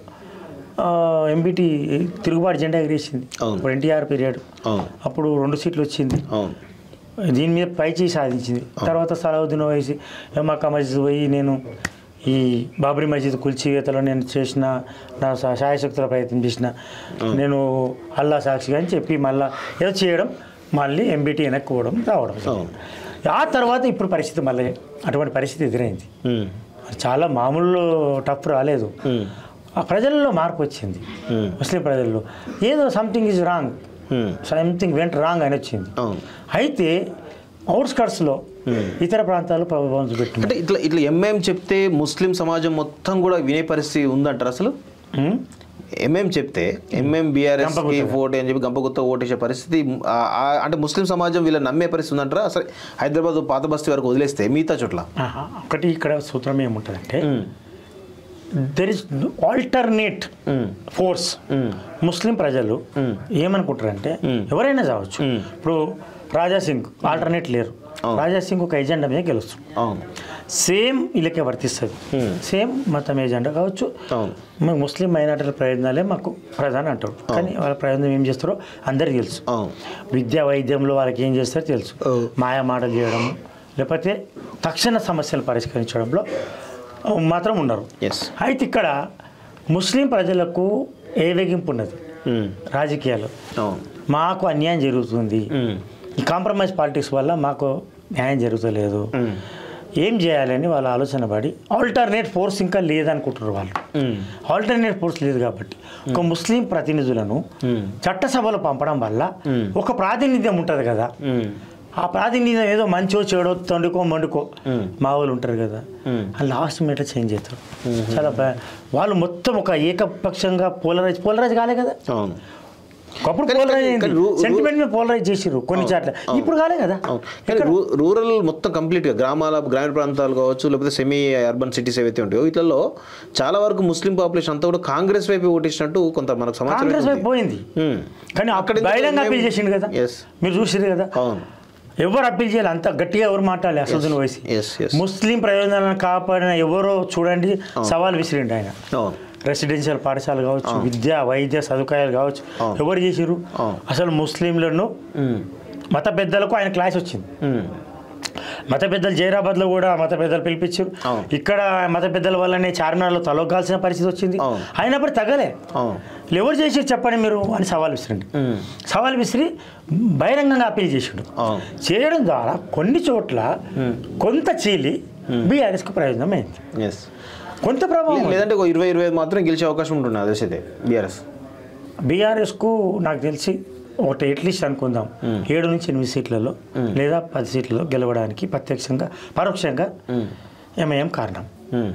ఎంబీటీ తిరుగుబాటు జెండా ఎగిరేసింది అవును. ఇప్పుడు ఎన్టీఆర్ పీరియడ్ అవును అప్పుడు రెండు సీట్లు వచ్చింది అవును దీని మీద పైచేయి సాధించింది తర్వాత సలావుద్దీన్ వేసి మక్కా మస్జిద్ పోయి నేను ఈ బాబ్రీ మస్జిద్ కుల్చివేతలో నేను చేసిన నా సా- శాయశక్తుల ప్రయత్నం చేసిన నేను అల్లా సాక్షిగా అని చెప్పి మళ్ళా ఏదో చేయడం మళ్ళీ ఎంబీటీ వెనక్కోవడం రావడం అవును ఆ తర్వాత ఇప్పుడు పరిస్థితి మళ్ళీ అటువంటి పరిస్థితి ఎదురైంది ఉమ్. చాలా మామూలు టఫ్ రాలేదు ఉమ్. ఆ ప్రజల్లో మార్పు వచ్చింది ఉమ్. ముస్లిం ప్రజల్లో ఏదో something is wrong um. Something వెంట రాంగ్ అని వచ్చింది అవును అయితే అవుట్స్కట్స్లో ఇతర ప్రాంతాల్లో ప్రభావం చూపెట్టింది అంటే ఇట్లా ఇట్లా ఎంఏం చెప్తే ముస్లిం సమాజం మొత్తం కూడా వినే పరిస్థితి ఉందంటారు అసలు ఉమ్? ఎంఎం చెప్తే ఎంఎం బీఆర్ఎస్ కి గంపగుత్తగా. ఓటు అని చెప్పి గంపగుత్త ఓటేసే పరిస్థితి ఆ- ఆ- అంటే ముస్లిం సమాజం వీళ్ళ నమ్మే పరిస్థితి ఉందంటారా అసలు హైదరాబాద్ పాత బస్తీ వరకు వదిలేస్తే మిగతా చోట్ల ఆహా. ఒకటి ఇక్కడ సూత్రం ఏముంటుందంటే um. There is alternate um. Force um. Muslim ప్రజలు ఉమ్. ఏమనుకుంటారంటే ఉమ్. ఎవరైనా కావచ్చు ఉమ్. ఇప్పుడు రాజా సింగ్ ఆల్టర్నేట్ లేరు అవును. రాజా సింగ్ ఒక ఎజెండా మీద గెలుస్తుంది అవును సేమ్ వీళ్ళకే వర్తిస్తుంది ఉమ్. సేమ్ మతం ఎజెండా కావచ్చు అవును మాకు ముస్లిం మైనార్టీల ప్రయోజనాలే మాకు ప్రధాన అంటారు కానీ వాళ్ళ ప్రయోజనం ఏం చేస్తారో అందరికీ తెలుసు అవును విద్యా వైద్యంలో వాళ్ళకి ఏం చేస్తారో తెలుసు Oh. మాయా మాటలు చేయడం లేకపోతే తక్షణ సమస్యలు పరిష్కరించడంలో ఆ, మాత్రం ఉన్నారు ఎస్ అయితే ఇక్కడ ముస్లిం ప్రజలకు ఏ వెగింపు ఉన్నది రాజకీయాలు అవును మాకు అన్యాయం జరుగుతుంది ఉమ్. ఈ కాంప్రమైజ్ పాలిటిక్స్ వల్ల మాకు న్యాయం జరుగుతలేదు ఉమ్. ఏం చేయాలని వాళ్ళ ఆలోచన పడి ఆల్టర్నేట్ ఫోర్స్ ఇంకా లేదనుకుంటున్నారు వాళ్ళు ఉమ్. ఆల్టర్నేట్ ఫోర్స్ లేదు కాబట్టి ఒక ముస్లిం ప్రతినిధులను ఉమ్. చట్టసభలో పంపడం వల్ల మ్మ్. ఒక ప్రాతినిధ్యం ఉంటుంది కదా ఉమ్. ఆ ప్రాతినిధ్యం ఏదో మంచో చెడో తండుకో మండుకో మ్మ్. మా వాళ్ళు ఉంటారు కదా మ్మ్. ఆ లాస్ట్ మినిట్ చేంజ్ చేస్తారు చాలా బా- వాళ్ళు మొత్తం ఒక ఏకపక్షంగా పోలరైజ్ పోలరైజ్ కాలే కదా అవును ఒకప్పుడు కానీ- పోలరైజ్ కానీ- కానీ రూ- రూ- సెంటిమెంట్ మీద పోలరైజ్ చేసిర్రు కొన్ని చోట్ల ఇప్పుడు కాలే కదా అవును కానీ రూ- రూరల్ మొత్తం కంప్లీట్గా గ్రామాల గ్రామీణ ప్రాంతాలు కావచ్చు లేకపోతే సెమీ అర్బన్ సిటీస్ ఏవైతే ఉంటాయో వీటిల్లో చాలా వరకు ముస్లిం పాపులేషన్ అంతా కూడా కాంగ్రెస్ వైపు ఓటేసినట్టు కొంత మనకు సమాచారం కాంగ్రెస్ ఉంది. వైపు పోయింది ఉమ్. కానీ అక్కడ అక్కడ ఎందుకు బహిరంగ మేము- అప్పీల్ చేసిండు కదా Yes. మీరు చూసిరు కదా అవును ఎవరు అప్పీల్ చేయాలి అంత గట్టిగా ఎవరు మాట్లాడాలి అసదును వయసు ఎస్ ఎస్ ముస్లిం ప్రయోజనాలను కాపాడిన ఎవరో చూడండి సవాల్ విసిరిండి ఆయన అవును రెసిడెన్షియల్ పాఠశాల కావచ్చు విద్య వైద్య సదుపాయాలు కావచ్చు అవును. ఎవరు చేసిరు అవును. అసలు ముస్లింలను ఉమ్. మత పెద్దలకు ఆయన క్లాస్ వచ్చింది ఉమ్. మత పెద్దలు జైరాబాద్లో కూడా మత పెద్దలు పిలిపించారు అవును. ఇక్కడ మత పెద్దల వల్లనే చార్మినార్లో తలొగ్గాల్సిన పరిస్థితి వచ్చింది అవును. అయినప్పుడు తగ్గలే అవును ఎవరు చేసి చెప్పండి మీరు అని సవాల్ విసిరండి ఉమ్. సవాల్ విసిరి బహిరంగంగా అప్పీల్ చేసిండు అవును చేయడం ద్వారా కొన్ని చోట్ల కొంత చీలి బీఆర్ఎస్కి ప్రయోజనం అయింది ఎస్ కొంత ప్రభావం లేదంటే ఒక ఇరవై ఇరవై ఐదు మాత్రం గెలిచే అవకాశం ఉంటుంది నాకు తెలిసి అయితే బీఆర్ఎస్ బీఆర్ఎస్కు నాకు తెలిసి ఒకటి ఎట్లీస్ట్ అనుకుందాం ఏడు నుంచి ఎనిమిది సీట్లలో లేదా పది సీట్లలో గెలవడానికి ప్రత్యక్షంగా పరోక్షంగా ఎంఐఎం కారణం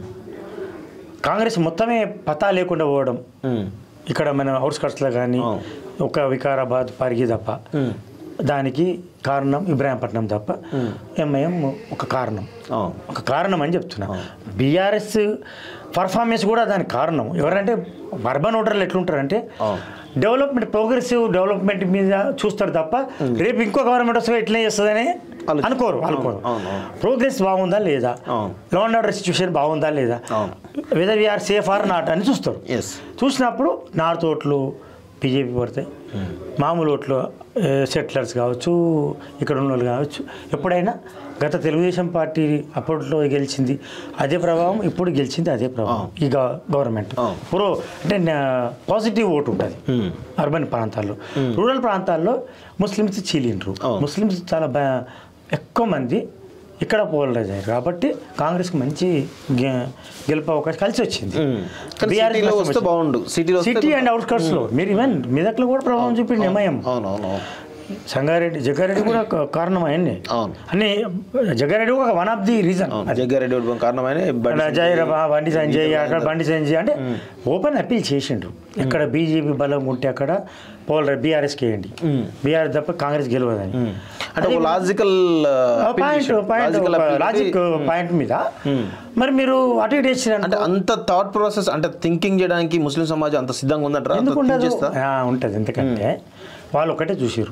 కాంగ్రెస్ మొత్తమే పతా లేకుండా పోవడం ఇక్కడ మన అవుట్స్కట్స్లో కానీ అవును. ఒక వికారాబాద్ పరిగి తప్ప దానికి కారణం ఇబ్రాహీంపట్నం తప్ప ఎంఐఎం ఒక కారణం అవును ఒక కారణం అని చెప్తున్నా బీఆర్ఎస్ పర్ఫార్మెన్స్ కూడా దానికి కారణం ఎవరంటే అర్బన్ ఓటర్లు ఎట్లుంటారంటే అవును. డెవలప్మెంట్ ప్రోగ్రెసివ్ డెవలప్మెంట్ మీద చూస్తారు తప్ప రేపు ఇంకో గవర్నమెంట్ వస్తే ఎట్లా చేస్తుందని ఆలోచి- అనుకోరు అనుకోరు అవును, అవును. ప్రోగ్రెస్ బాగుందా లేదా అవును. లా అండ్ ఆర్డర్ సిచ్యువేషన్ బాగుందా లేదా అవును. Whether we are safe or not అని చూస్తారు ఎస్ చూసినప్పుడు నార్త్ ఓట్లు బీజేపీ పడతాయి మామూలు ఓట్లు సెటిలర్స్ కావచ్చు ఇక్కడ ఉన్న వాళ్ళు కావచ్చు ఎప్పుడైనా గత తెలుగుదేశం పార్టీ అప్పట్లో గెలిచింది అదే ప్రభావం ఇప్పుడు గెలిచింది అదే ప్రభావం ఈ గవ- గవర్నమెంట్ అవును. ప్రో అంటే పాజిటివ్ ఓటు ఉంటుంది అర్బన్ ప్రాంతాల్లో రూరల్ ప్రాంతాల్లో ముస్లిమ్స్ చీలిండ్రు అవును. ముస్లిమ్స్ చాలా బా- ఎక్కువ మంది ఇక్కడ పోలరైజ్ అయ్యారు కాబట్టి కాంగ్రెస్కి మంచి గె- గెలుపు అవకాశం కలిసి వచ్చింది కానీ BRS సిటీలో నష్టం వస్తే వచ్చింది. బాగుండు సిటీలో వస్తే సిటీ అండ్ అవుట్స్కట్స్ లో మీరు ఈవెన్ మెదక్లో కూడా ప్రభావం చూపిండి ఎంఐఎం అవును అవును అవును సంగారెడ్డి జగ్గారెడ్డి కూడా ఒక కారణం అయింది అవును. అన్ని జగ్గారెడ్డి ఒక వన్ ఆఫ్ ది రీజన్ అవును జగ్గారెడ్డి ఓడిపోయిన కారణమైన బండి జై రబా బండి సంజయ్ అక్కడ బండి సంజయ్ అంటే ఓపెన్ అప్పీల్ చేసిండ్రు ఎక్కడ బీజేపీ బలం ఉంటే అక్కడ పోల్ బీఆర్ఎస్కి వేయండి బీఆర్ఎస్ తప్ప కాంగ్రెస్ గెలవదని అంటే ఒక logical point point logic point మీద మరి మీరు అటు ఇటు వేసిరంటే అంటే అంత థాట్ ప్రాసెస్ అంటే థింకింగ్ చేయడానికి ముస్లిం సమాజం అంత సిద్ధంగా ఉందంటారా అంత ఎందుకు think ఉండదు చేస్తా ఆ, ఉంటది ఎందుకంటే వాళ్ళు ఒకటే చూసారు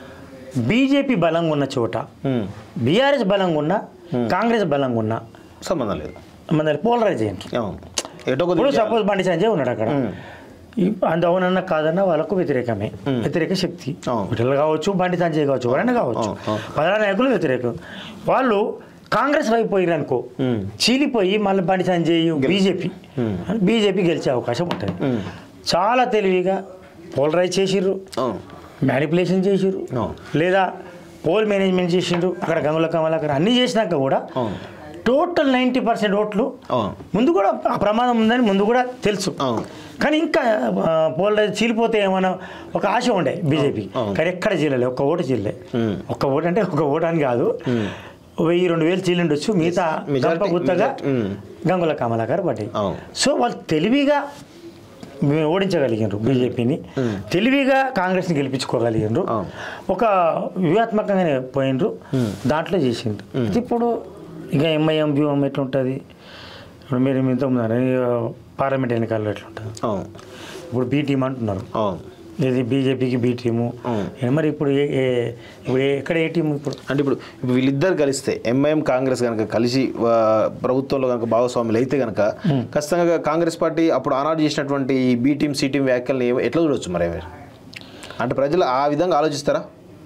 బీజేపీ బలంగా ఉన్న చోట ఉమ్. బీఆర్ఎస్ బలంగా ఉన్న కాంగ్రెస్ బలంగా ఉన్న సంబంధం లేదు మన పోలరైజ్ అయ్యింది అవును ఎటో ఇప్పుడు కొద్దిగా సపోజ్ బండి సంజయ్ ఉన్నాడు అక్కడ ఈ- అంత అవునన్నా కాదన్నా వాళ్ళకు వ్యతిరేకమే వ్యతిరేక శక్తి అవును. విఠల్ కావచ్చు బండి సంజయ్ కావచ్చు ఎవరైనా కావచ్చు అవును, అవును. ప్రధాన నాయకులు వ్యతిరేకం వాళ్ళు కాంగ్రెస్ వైపు పోయిరు అనుకో చీలిపోయి మళ్ళీ బండి సంజయ్ బీజేపీ బీజేపీ గెలిచే అవకాశం ఉంటుంది చాలా తెలివిగా పోలరైజ్ చేసిర్రు అవును మ్యానిపులేషన్ చేసిర్రు అవును. లేదా పోల్ మేనేజ్మెంట్ చేసిండ్రు అక్కడ గంగుల కమలాకర్ అన్నీ చేసినాక కూడా అవును. టోటల్ నైంటీ పర్సెంట్ ఓట్లు అవును ముందు కూడా ఆ ప్రమాదం ఉందని ముందు కూడా తెలుసు అవును. కానీ ఇంకా పోలరైజ్ చీలిపోతే ఏమైనా ఒక ఆశ ఉండే బీజేపీ అవును. కానీ ఎక్కడ చీలలే ఒక్క ఓటు చీలలే మ్మ్. ఒక్క ఓటు అంటే ఒక ఓటు అని కాదు వెయ్యి రెండు వేలు చీలిండొచ్చు మిగతా Majority- గంప గుత్తగా majority, మ్మ్. గంగుల కమలాకర్ పడ్డాయి అవును. సో వాళ్ళు తెలివిగా మేము ఓడించగలిగినారు బీజేపీని తెలివిగా కాంగ్రెస్ని గెలిపించుకోగలిగినారు అవును. ఒక వ్యూహాత్మకంగానే పోయినరు దాంట్లో చేసిండ్రు అయితే ఇప్పుడు ఇక ఎంఐఎం వ్యూహం ఎట్లుంటుంది ఇప్పుడు మీరు మీతో ఉన్నారు పార్లమెంట్ ఎన్నికల్లో ఎట్లుంటుంది అవును ఇప్పుడు బీ టీం అంటున్నారు అవును ఇది బీజేపీకి బీ టీము అవును. ఏ మరి ఇప్పుడు ఏ ఏ- ఇప్పుడు ఏ- ఎక్కడ ఏ టీం ఇప్పుడు అంటే ఇప్పుడు ఇప్పుడు వీళ్ళిద్దరు కలిస్తే ఎంఐఎం కాంగ్రెస్ కనుక కలిసి ఆ, ప్రభుత్వంలో కనుక భాగస్వాములు అయితే కనుక ఖచ్చితంగా కాంగ్రెస్ పార్టీ అప్పుడు ఆనాడు చేసినటువంటి ఈ బి టీం సి టీం వ్యాఖ్యలను ఏ- ఎట్లా చూడొచ్చు మరి అవి? అంటే ప్రజలు ఆ విధంగా ఆలోచిస్తారా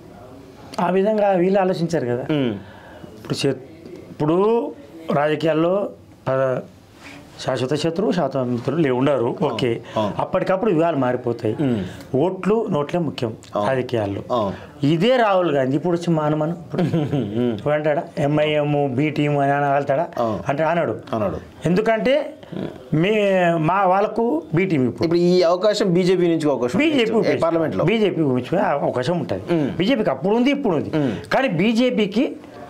ఆ విధంగా వీళ్ళు ఆలోచించారు కదా ఉమ్. ఇప్పుడు చే- ఇప్పుడు రాజకీయాల్లో ప- శాశ్వత శత్రువు శాశ్వత మిత్రులు లే- ఉండరు ఓకే అవును. అప్పటికప్పుడు వివాహాలు మారిపోతాయి ఓట్లు నోట్లే ముఖ్యం రాజకీయాల్లో అవును. ఇదే రాహుల్ గాంధీ ఇప్పుడు వచ్చి మానమను ఇప్పుడు ఇప్పుడు అంటాడా ఎంఐఎం బి టీం అని అనగలుగుతాడా అవును. అంటే అన్నాడు అన్నాడు ఎందుకంటే మీ మా వాళ్ళకు బి టీం ఇప్పుడు ఇప్పుడు ఈ అవకాశం బీజేపీ నుంచి ఒక అవకాశం బీజేపీ పార్లమెంట్ లో బీజేపీ అవకాశం ఉంటుంది బీజేపీకి అప్పుడు ఉంది ఇప్పుడు ఉంది కానీ బీజేపీకి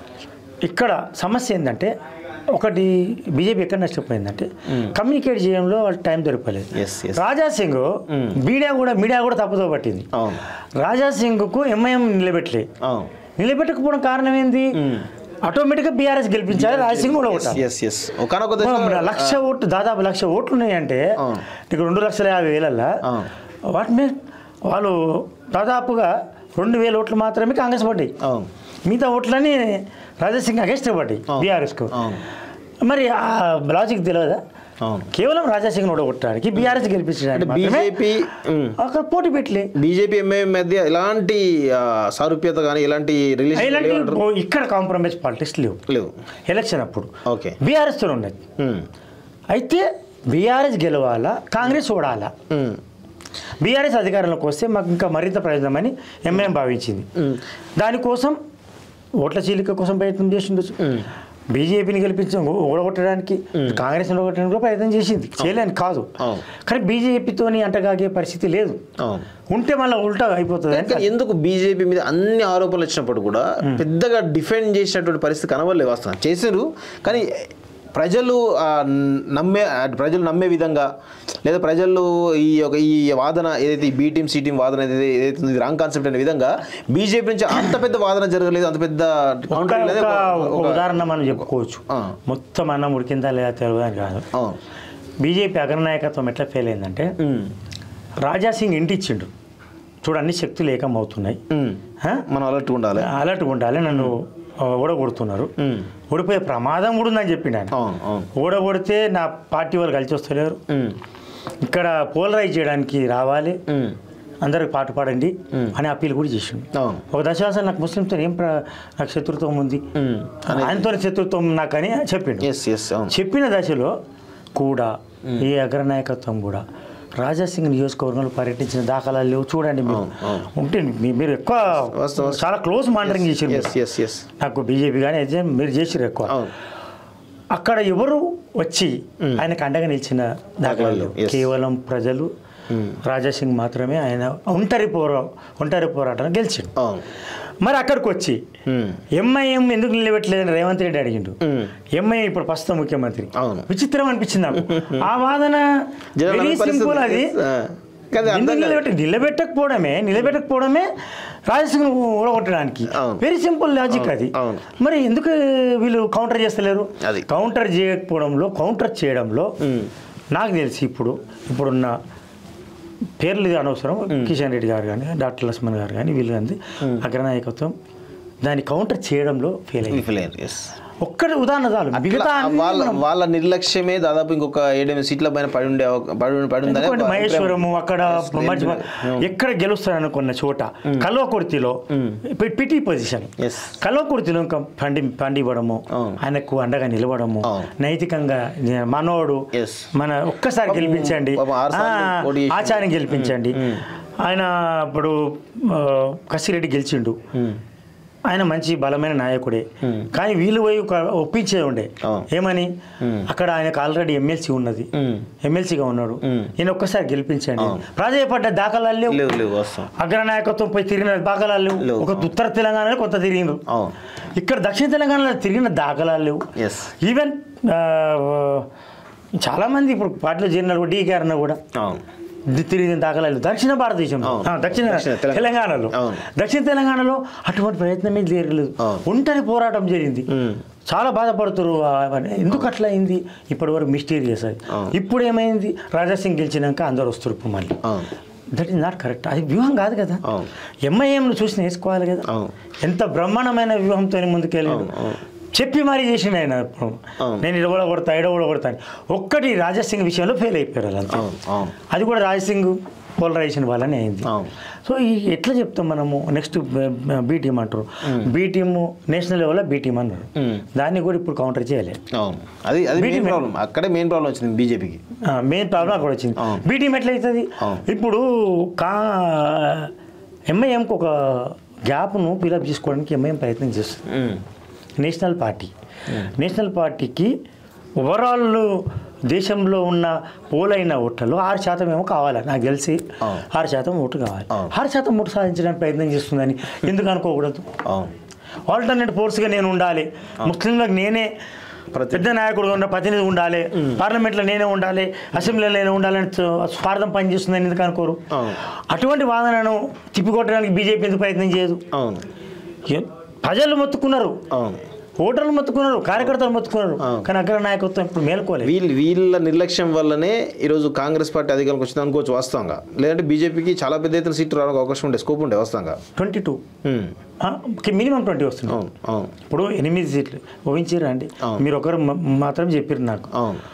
ఇక్కడ సమస్య ఏంటంటే ఒకటి బీజేపీ ఎక్కడ నష్టపోయిందంటే కమ్యూనికేట్ చేయడంలో వాళ్ళ టైం దొరకలేదు Yes, yes. Raja Singh media కూడా మీడియా కూడా తప్పుతో పట్టింది అవును రాజా సింగ్కు ఎంఐఎం నిలబెట్టలే అవును నిలబెట్టకపోవడం కారణం ఏంది ఆటోమేటిక్గా బీఆర్ఎస్ గెలిపించాలి రాజా సింగ్ కూడా కొట్టాలి ఎస్ ఎస్ ఒకనొక దశ మన లక్ష ఓట్లు దాదాపు లక్ష ఓట్లు ఉన్నాయంటే అవును. నీకు రెండు లక్షల యాభై వేలల్లా అవును. వాటిని వాళ్ళు దాదాపుగా రెండు వేల ఓట్లు మాత్రమే కాంగ్రెస్ పడ్డాయి అవును మిగతా ఓట్లని రాజాసింగ్ అగేస్ట్ పడ్డాయి బీఆర్ఎస్కు అవును. మరి ఆ లాజిక్ తెలియదా అవును కేవలం రాజాసింగ్ ఓడగొట్టడానికి బీఆర్ఎస్ అంటే గెలిపించడానికి మాత్రమే బీజేపీ అక్కడ పోటీ పెట్టలే బీజేపీ ఎంఐఎం మధ్య ఎలాంటి ఆ, సారూప్యత కానీ ఎలాంటి రిలేషన్ ఇలాంటి ఇక్కడ కాంప్రమైజ్ పాలిటిక్స్ లేవు లేవు ఎలక్షన్ అప్పుడు ఓకే బీఆర్ఎస్తో ఉన్నది ఉమ్, అయితే బీఆర్ఎస్ గెలవాలా కాంగ్రెస్ ఓడాలా ఉమ్, బీఆర్ఎస్ అధికారంలోకి వస్తే మాకు ఇంకా మరింత ప్రయోజనమని ఎంఐఎం భావించింది దానికోసం ఓట్ల చీలిక కోసం ప్రయత్నం చేసిండొచ్చు బీజేపీని గెలిపించడం ఓడగొట్టడానికి కాంగ్రెస్ ఓడగొట్టడానికి కూడా ప్రయత్నం చేసింది చేయలేని కాదు అవును. కానీ బీజేపీతోని అంటగాగే పరిస్థితి లేదు అవును ఉంటే మళ్ళీ ఉల్టా అయిపోతుంది అని కానీ ఎందుకు బీజేపీ మీద అన్ని ఆరోపణలు వచ్చినప్పుడు కూడా పెద్దగా డిఫెండ్ చేసినటువంటి పరిస్థితి కనబడలేదు వాస్తవం చేశారు కానీ ప్రజలు ఆ, నమ్మే ఆ, ప్రజలు నమ్మే విధంగా లేదా ప్రజలు ఈ యొక్క ఈ వాదన ఏదైతే ఈ బీ టీం సి టీం వాదన ఏదైతే ఏదైతే ఉంది రాంగ్ కాన్సెప్ట్ అనే విధంగా బీజేపీ నుంచి అంత పెద్ద వాదన జరగలేదు అంత పెద్ద ఒక- కౌంటర్ లేదు ఒక- ఒక- ఒక ఒక- ఉదాహరణ మనం చెప్పుకోవచ్చు ఆ. మొత్తం అన్నం ఉడికిందా లేదా తెలియదు అని కాదు అవును బీజేపీ అగ్రనాయకత్వం ఎట్లా ఫెయిల్ అయిందంటే ఉమ్, రాజా సింగ్ ఇంటి ఇచ్చిండు చూడు అన్ని శక్తులు ఏకమవుతున్నాయి ఉమ్. ఆ? మనం అలర్ట్ ఉండాలి అలర్ట్గా ఉండాలి నన్ను ఆ, ఓడగొడుతున్నారు ఉమ్. ఓడిపోయే ప్రమాదం కూడా ఉందని చెప్పిండు ఆయన అవును అవును ఓడగొడితే నా పార్టీ వాళ్ళు కలిసి వస్తలేరు ఉమ్, ఇక్కడ పోలరైజ్ చేయడానికి రావాలి ఉమ్, అందరికి పాటు పాడండి అని అప్పీల్ కూడా చేసిండు అవును ఒక దశ అసలు నాకు ముస్లింతో ఏం ప్ర- నాకు శత్రుత్వం ఉంది ఉమ్. ఆయనతో శత్రుత్వం నాకని చెప్పిండు ఎస్ ఎస్ అవును చెప్పిన దశలో కూడా ఈ అగ్రనాయకత్వం కూడా రాజాసింగ్ నియోజకవర్గంలో పర్యటించిన దాఖలాలు లేవు చూడండి మీరు అవును, ఉంటే మీ- మీరు ఎక్కువ వాస్తవం. చాలా క్లోజ్ మానిటరింగ్ చేసారు ఎస్ ఎస్ ఎస్ నాకు బీజేపీ కానీ అయితే మీరు చేసిరు ఎక్కువ అవును అక్కడ ఎవరు వచ్చి ఆయనకు అండగా నిలిచిన దాఖలాలు Yes. కేవలం ప్రజలు రాజాసింగ్ మాత్రమే ఆయన ఒంటరి పోరా ఒంటరి పోరాటం గెలిచిండు అవును మరి అక్కడికి వచ్చి ఉమ్, ఎంఐఎం ఎందుకు నిలబెట్టలేదని రేవంత్ రెడ్డి అడిగిండు ఉమ్. ఎంఐఎం ఇప్పుడు ప్రస్తుతం ముఖ్యమంత్రి అవును. విచిత్రం అనిపించింది నాకు ఆ వాదన జనాల వెరీ పరిస్థితి సింపుల్ అది yes. ఆ. కానీ అర్థం ఎందుకు కాదు. నిలబెట్ట నిలబెట్టకపోవడమే నిలబెట్టకపోవడమే రాజసింగ్ ఓడగొట్టడానికి అవును. వెరీ సింపుల్ లాజిక్ అది అవును. మరి ఎందుకు వీళ్ళు కౌంటర్ చేస్తలేరు అది. కౌంటర్ చేయకపోవడంలో కౌంటర్ చేయడంలో ఉమ్, నాకు తెలిసి ఇప్పుడు ఇప్పుడున్న పేర్లు ఇది అనవసరం కిషన్ రెడ్డి గారు కానీ డాక్టర్ లక్ష్మణ్ గారు కానీ వీళ్ళు కానీ అగ్రనాయకత్వం దాన్ని కౌంటర్ చేయడంలో ఫెయిల్ అయింది ఫిలైన్, yes. ఒక్కటి ఉదాహరణ చాలు మిగతా అట్లా అన్ని వాళ్ళ మనం- వాళ్ళ నిర్లక్ష్యమే దాదాపు ఇంకొక ఏడెనిమిది సీట్ల పైన పడి ఉండే అవక- పడి పడి ఉందని ఎందుకంటే ఒక మహేశ్వరము అక్కడ Yes, మధ్య అవును. ఎక్కడ గెలుస్తారనుకున్న చోట కల్వకుర్తిలో పి- పిటి పొజిషన్ Yes. కల్వకుర్తిలో ఇంకా పండి పండివ్వడము అవును. ఆయనకు అండగా నిలవడము అవును. నైతికంగా నే- మనోడు Yes. మన ఒక్కసారి పాపం- గెలిపించండి పాపం ఆరు సార్లు ఆ, పోటీ చేసిండు. ఆచార్యం గెలిపించండి ఆయన ఇప్పుడు ఆ, కసిరెడ్డి గెలిచిండు ఆయన మంచి బలమైన నాయకుడే కానీ వీళ్ళు పోయి ఒక ఒప్పించే ఉండే అవును. ఏమని అక్కడ ఆయనకు ఆల్రెడీ ఎమ్మెల్సీ ఉన్నది ఉమ్. ఎమ్మెల్సీగా ఉన్నాడు ఈయన ఒక్కసారి గెలిపించండి ప్రాధాయపడ్డ దాఖలాలు లేవు లేవు లేవు వస్తాం అగ్రనాయకత్వం పోయి తిరిగిన దాఖలాలు లేవు లేవు. ఒక ఉత్తర తెలంగాణలో కొంత తిరిగినారు అవును ఇక్కడ దక్షిణ తెలంగాణలో తిరిగిన దాఖలాలు లేవు ఎస్ ఈవెన్ ఆ, చాలా మంది ఇప్పుడు పార్టీలో చేరినారు డీకే అన్న కూడా అవును ది- తిరిగిన దాఖలాలు లేవు. దక్షిణ భారతదేశంలో అవును. ఆ, దక్షిణ దక్షిణ తెలంగాణ. తెలంగాణలో అవును. దక్షిణ తెలంగాణలో అటువంటి ప్రయత్నమే జరగలేదు అవును. ఒంటరి పోరాటం జరిగింది ఉమ్. చాలా బాధపడుతున్నారు ఆ అవన్నీ. ఎందుకు అట్లా అయింది ఇప్పటి వరకు మిస్టీరియస్ అది అవును. ఇప్పుడు ఏమైంది రాజాసింగ్ గెలిచినాక అందరు వస్తారు ఇప్పుడు మళ్ళీ అవును దట్ ఈస్ నాట్ కరెక్ట్ అది వ్యూహం కాదు కదా అవును. ఎంఐఎంను చూసి నేర్చుకోవాలి కదా అవును. ఎంత బ్రహ్మాండమైన వ్యూహంతో ముందుకెళ్ళాడు అవును, అవును. చెప్పి మరీ చేసిండు ఆయన ఇప్పుడు అవును. నేను ఇడవడ కొడతా ఇడవడ కొడతా అని ఒక్కటి రాజాసింగ్ విషయంలో ఫెయిల్ అయిపోయారు వాళ్ళంతా అవును అవును అది కూడా రాజసింగ్ పోలరైజేషన్ వల్లనే అయింది అవును. సో ఈ ఎట్లా చెప్తాం మనము నెక్స్ట్ బీ టీమ్ అంటారు బీ టీమ్ నేషనల్ లెవెల్లో బీ టీమ్ అన్నారు మ్మ్. దాన్ని కూడా ఇప్పుడు కౌంటర్ చేయాలి అవును అది అది మెయిన్ BTM. ప్రాబ్లం అక్కడే మెయిన్ ప్రాబ్లం వచ్చింది బీజేపీకి మెయిన్ ప్రాబ్లం అక్కడ వచ్చింది అవును. బీ టీమ్ ఎట్లయితుంది అవును. ఇప్పుడు కా ఎంఐఎంకి ఒక గ్యాప్ను ఫిలప్ చేసుకోవడానికి ఎంఐఎం ప్రయత్నం చేస్తుంది నేషనల్ పార్టీ నేషనల్ పార్టీకి ఓవరాల్ దేశంలో ఉన్న పోలైన ఓట్లలో ఆరు శాతం ఏమో కావాలి నాకు తెలిసి అవును. ఆరు శాతం ఓటు కావాలి అవును. ఆరు శాతం ఓటు సాధించడానికి ప్రయత్నం చేస్తుందని ఎందుకు అనుకోకూడదు అవును ఆల్టర్నేట్ ఫోర్స్గా నేను ఉండాలి ముస్లింలకు నేనే ప్రతి- పెద్ద నాయకుడు ఉన్న ప్రతినిధి ఉండాలి పార్లమెంట్లో నేనే ఉండాలి అసెంబ్లీలో నేనే ఉండాలని చ- స్వార్థం పనిచేస్తుందని ఎందుకు అనుకోరు అవును. అటువంటి వాదనను తిప్పికొట్టడానికి బీజేపీ ఎందుకు ప్రయత్నం చేయదు అవును ఏ- ప్రజలు మొత్తుకున్నారు అవును ఓటర్లు మొత్తుకున్నారు కార్యకర్తలు మొత్తుకున్నారు అవును. కానీ అగ్ర నాయకత్వం ఇప్పుడు మేల్కోలేదు వీళ్ళు వీళ్ళ నిర్లక్ష్యం వల్లనే ఈరోజు కాంగ్రెస్ పార్టీ అధికారంకి వచ్చింది అనుకోవచ్చు వాస్తవంగా లేదంటే బీజేపీకి చాలా పెద్ద ఎత్తున సీట్లు రావడానికి అవకాశం ఉండే స్కోప్ ఉండే వాస్తవంగా twenty two um. Minimum twenty వస్తుంది అవును అవును ఇప్పుడు ఎనిమిది సీట్లు ఊహించారు అండి అవును. మీరు ఒకరు మ- మాత్రం చెప్పారు నాకు అవును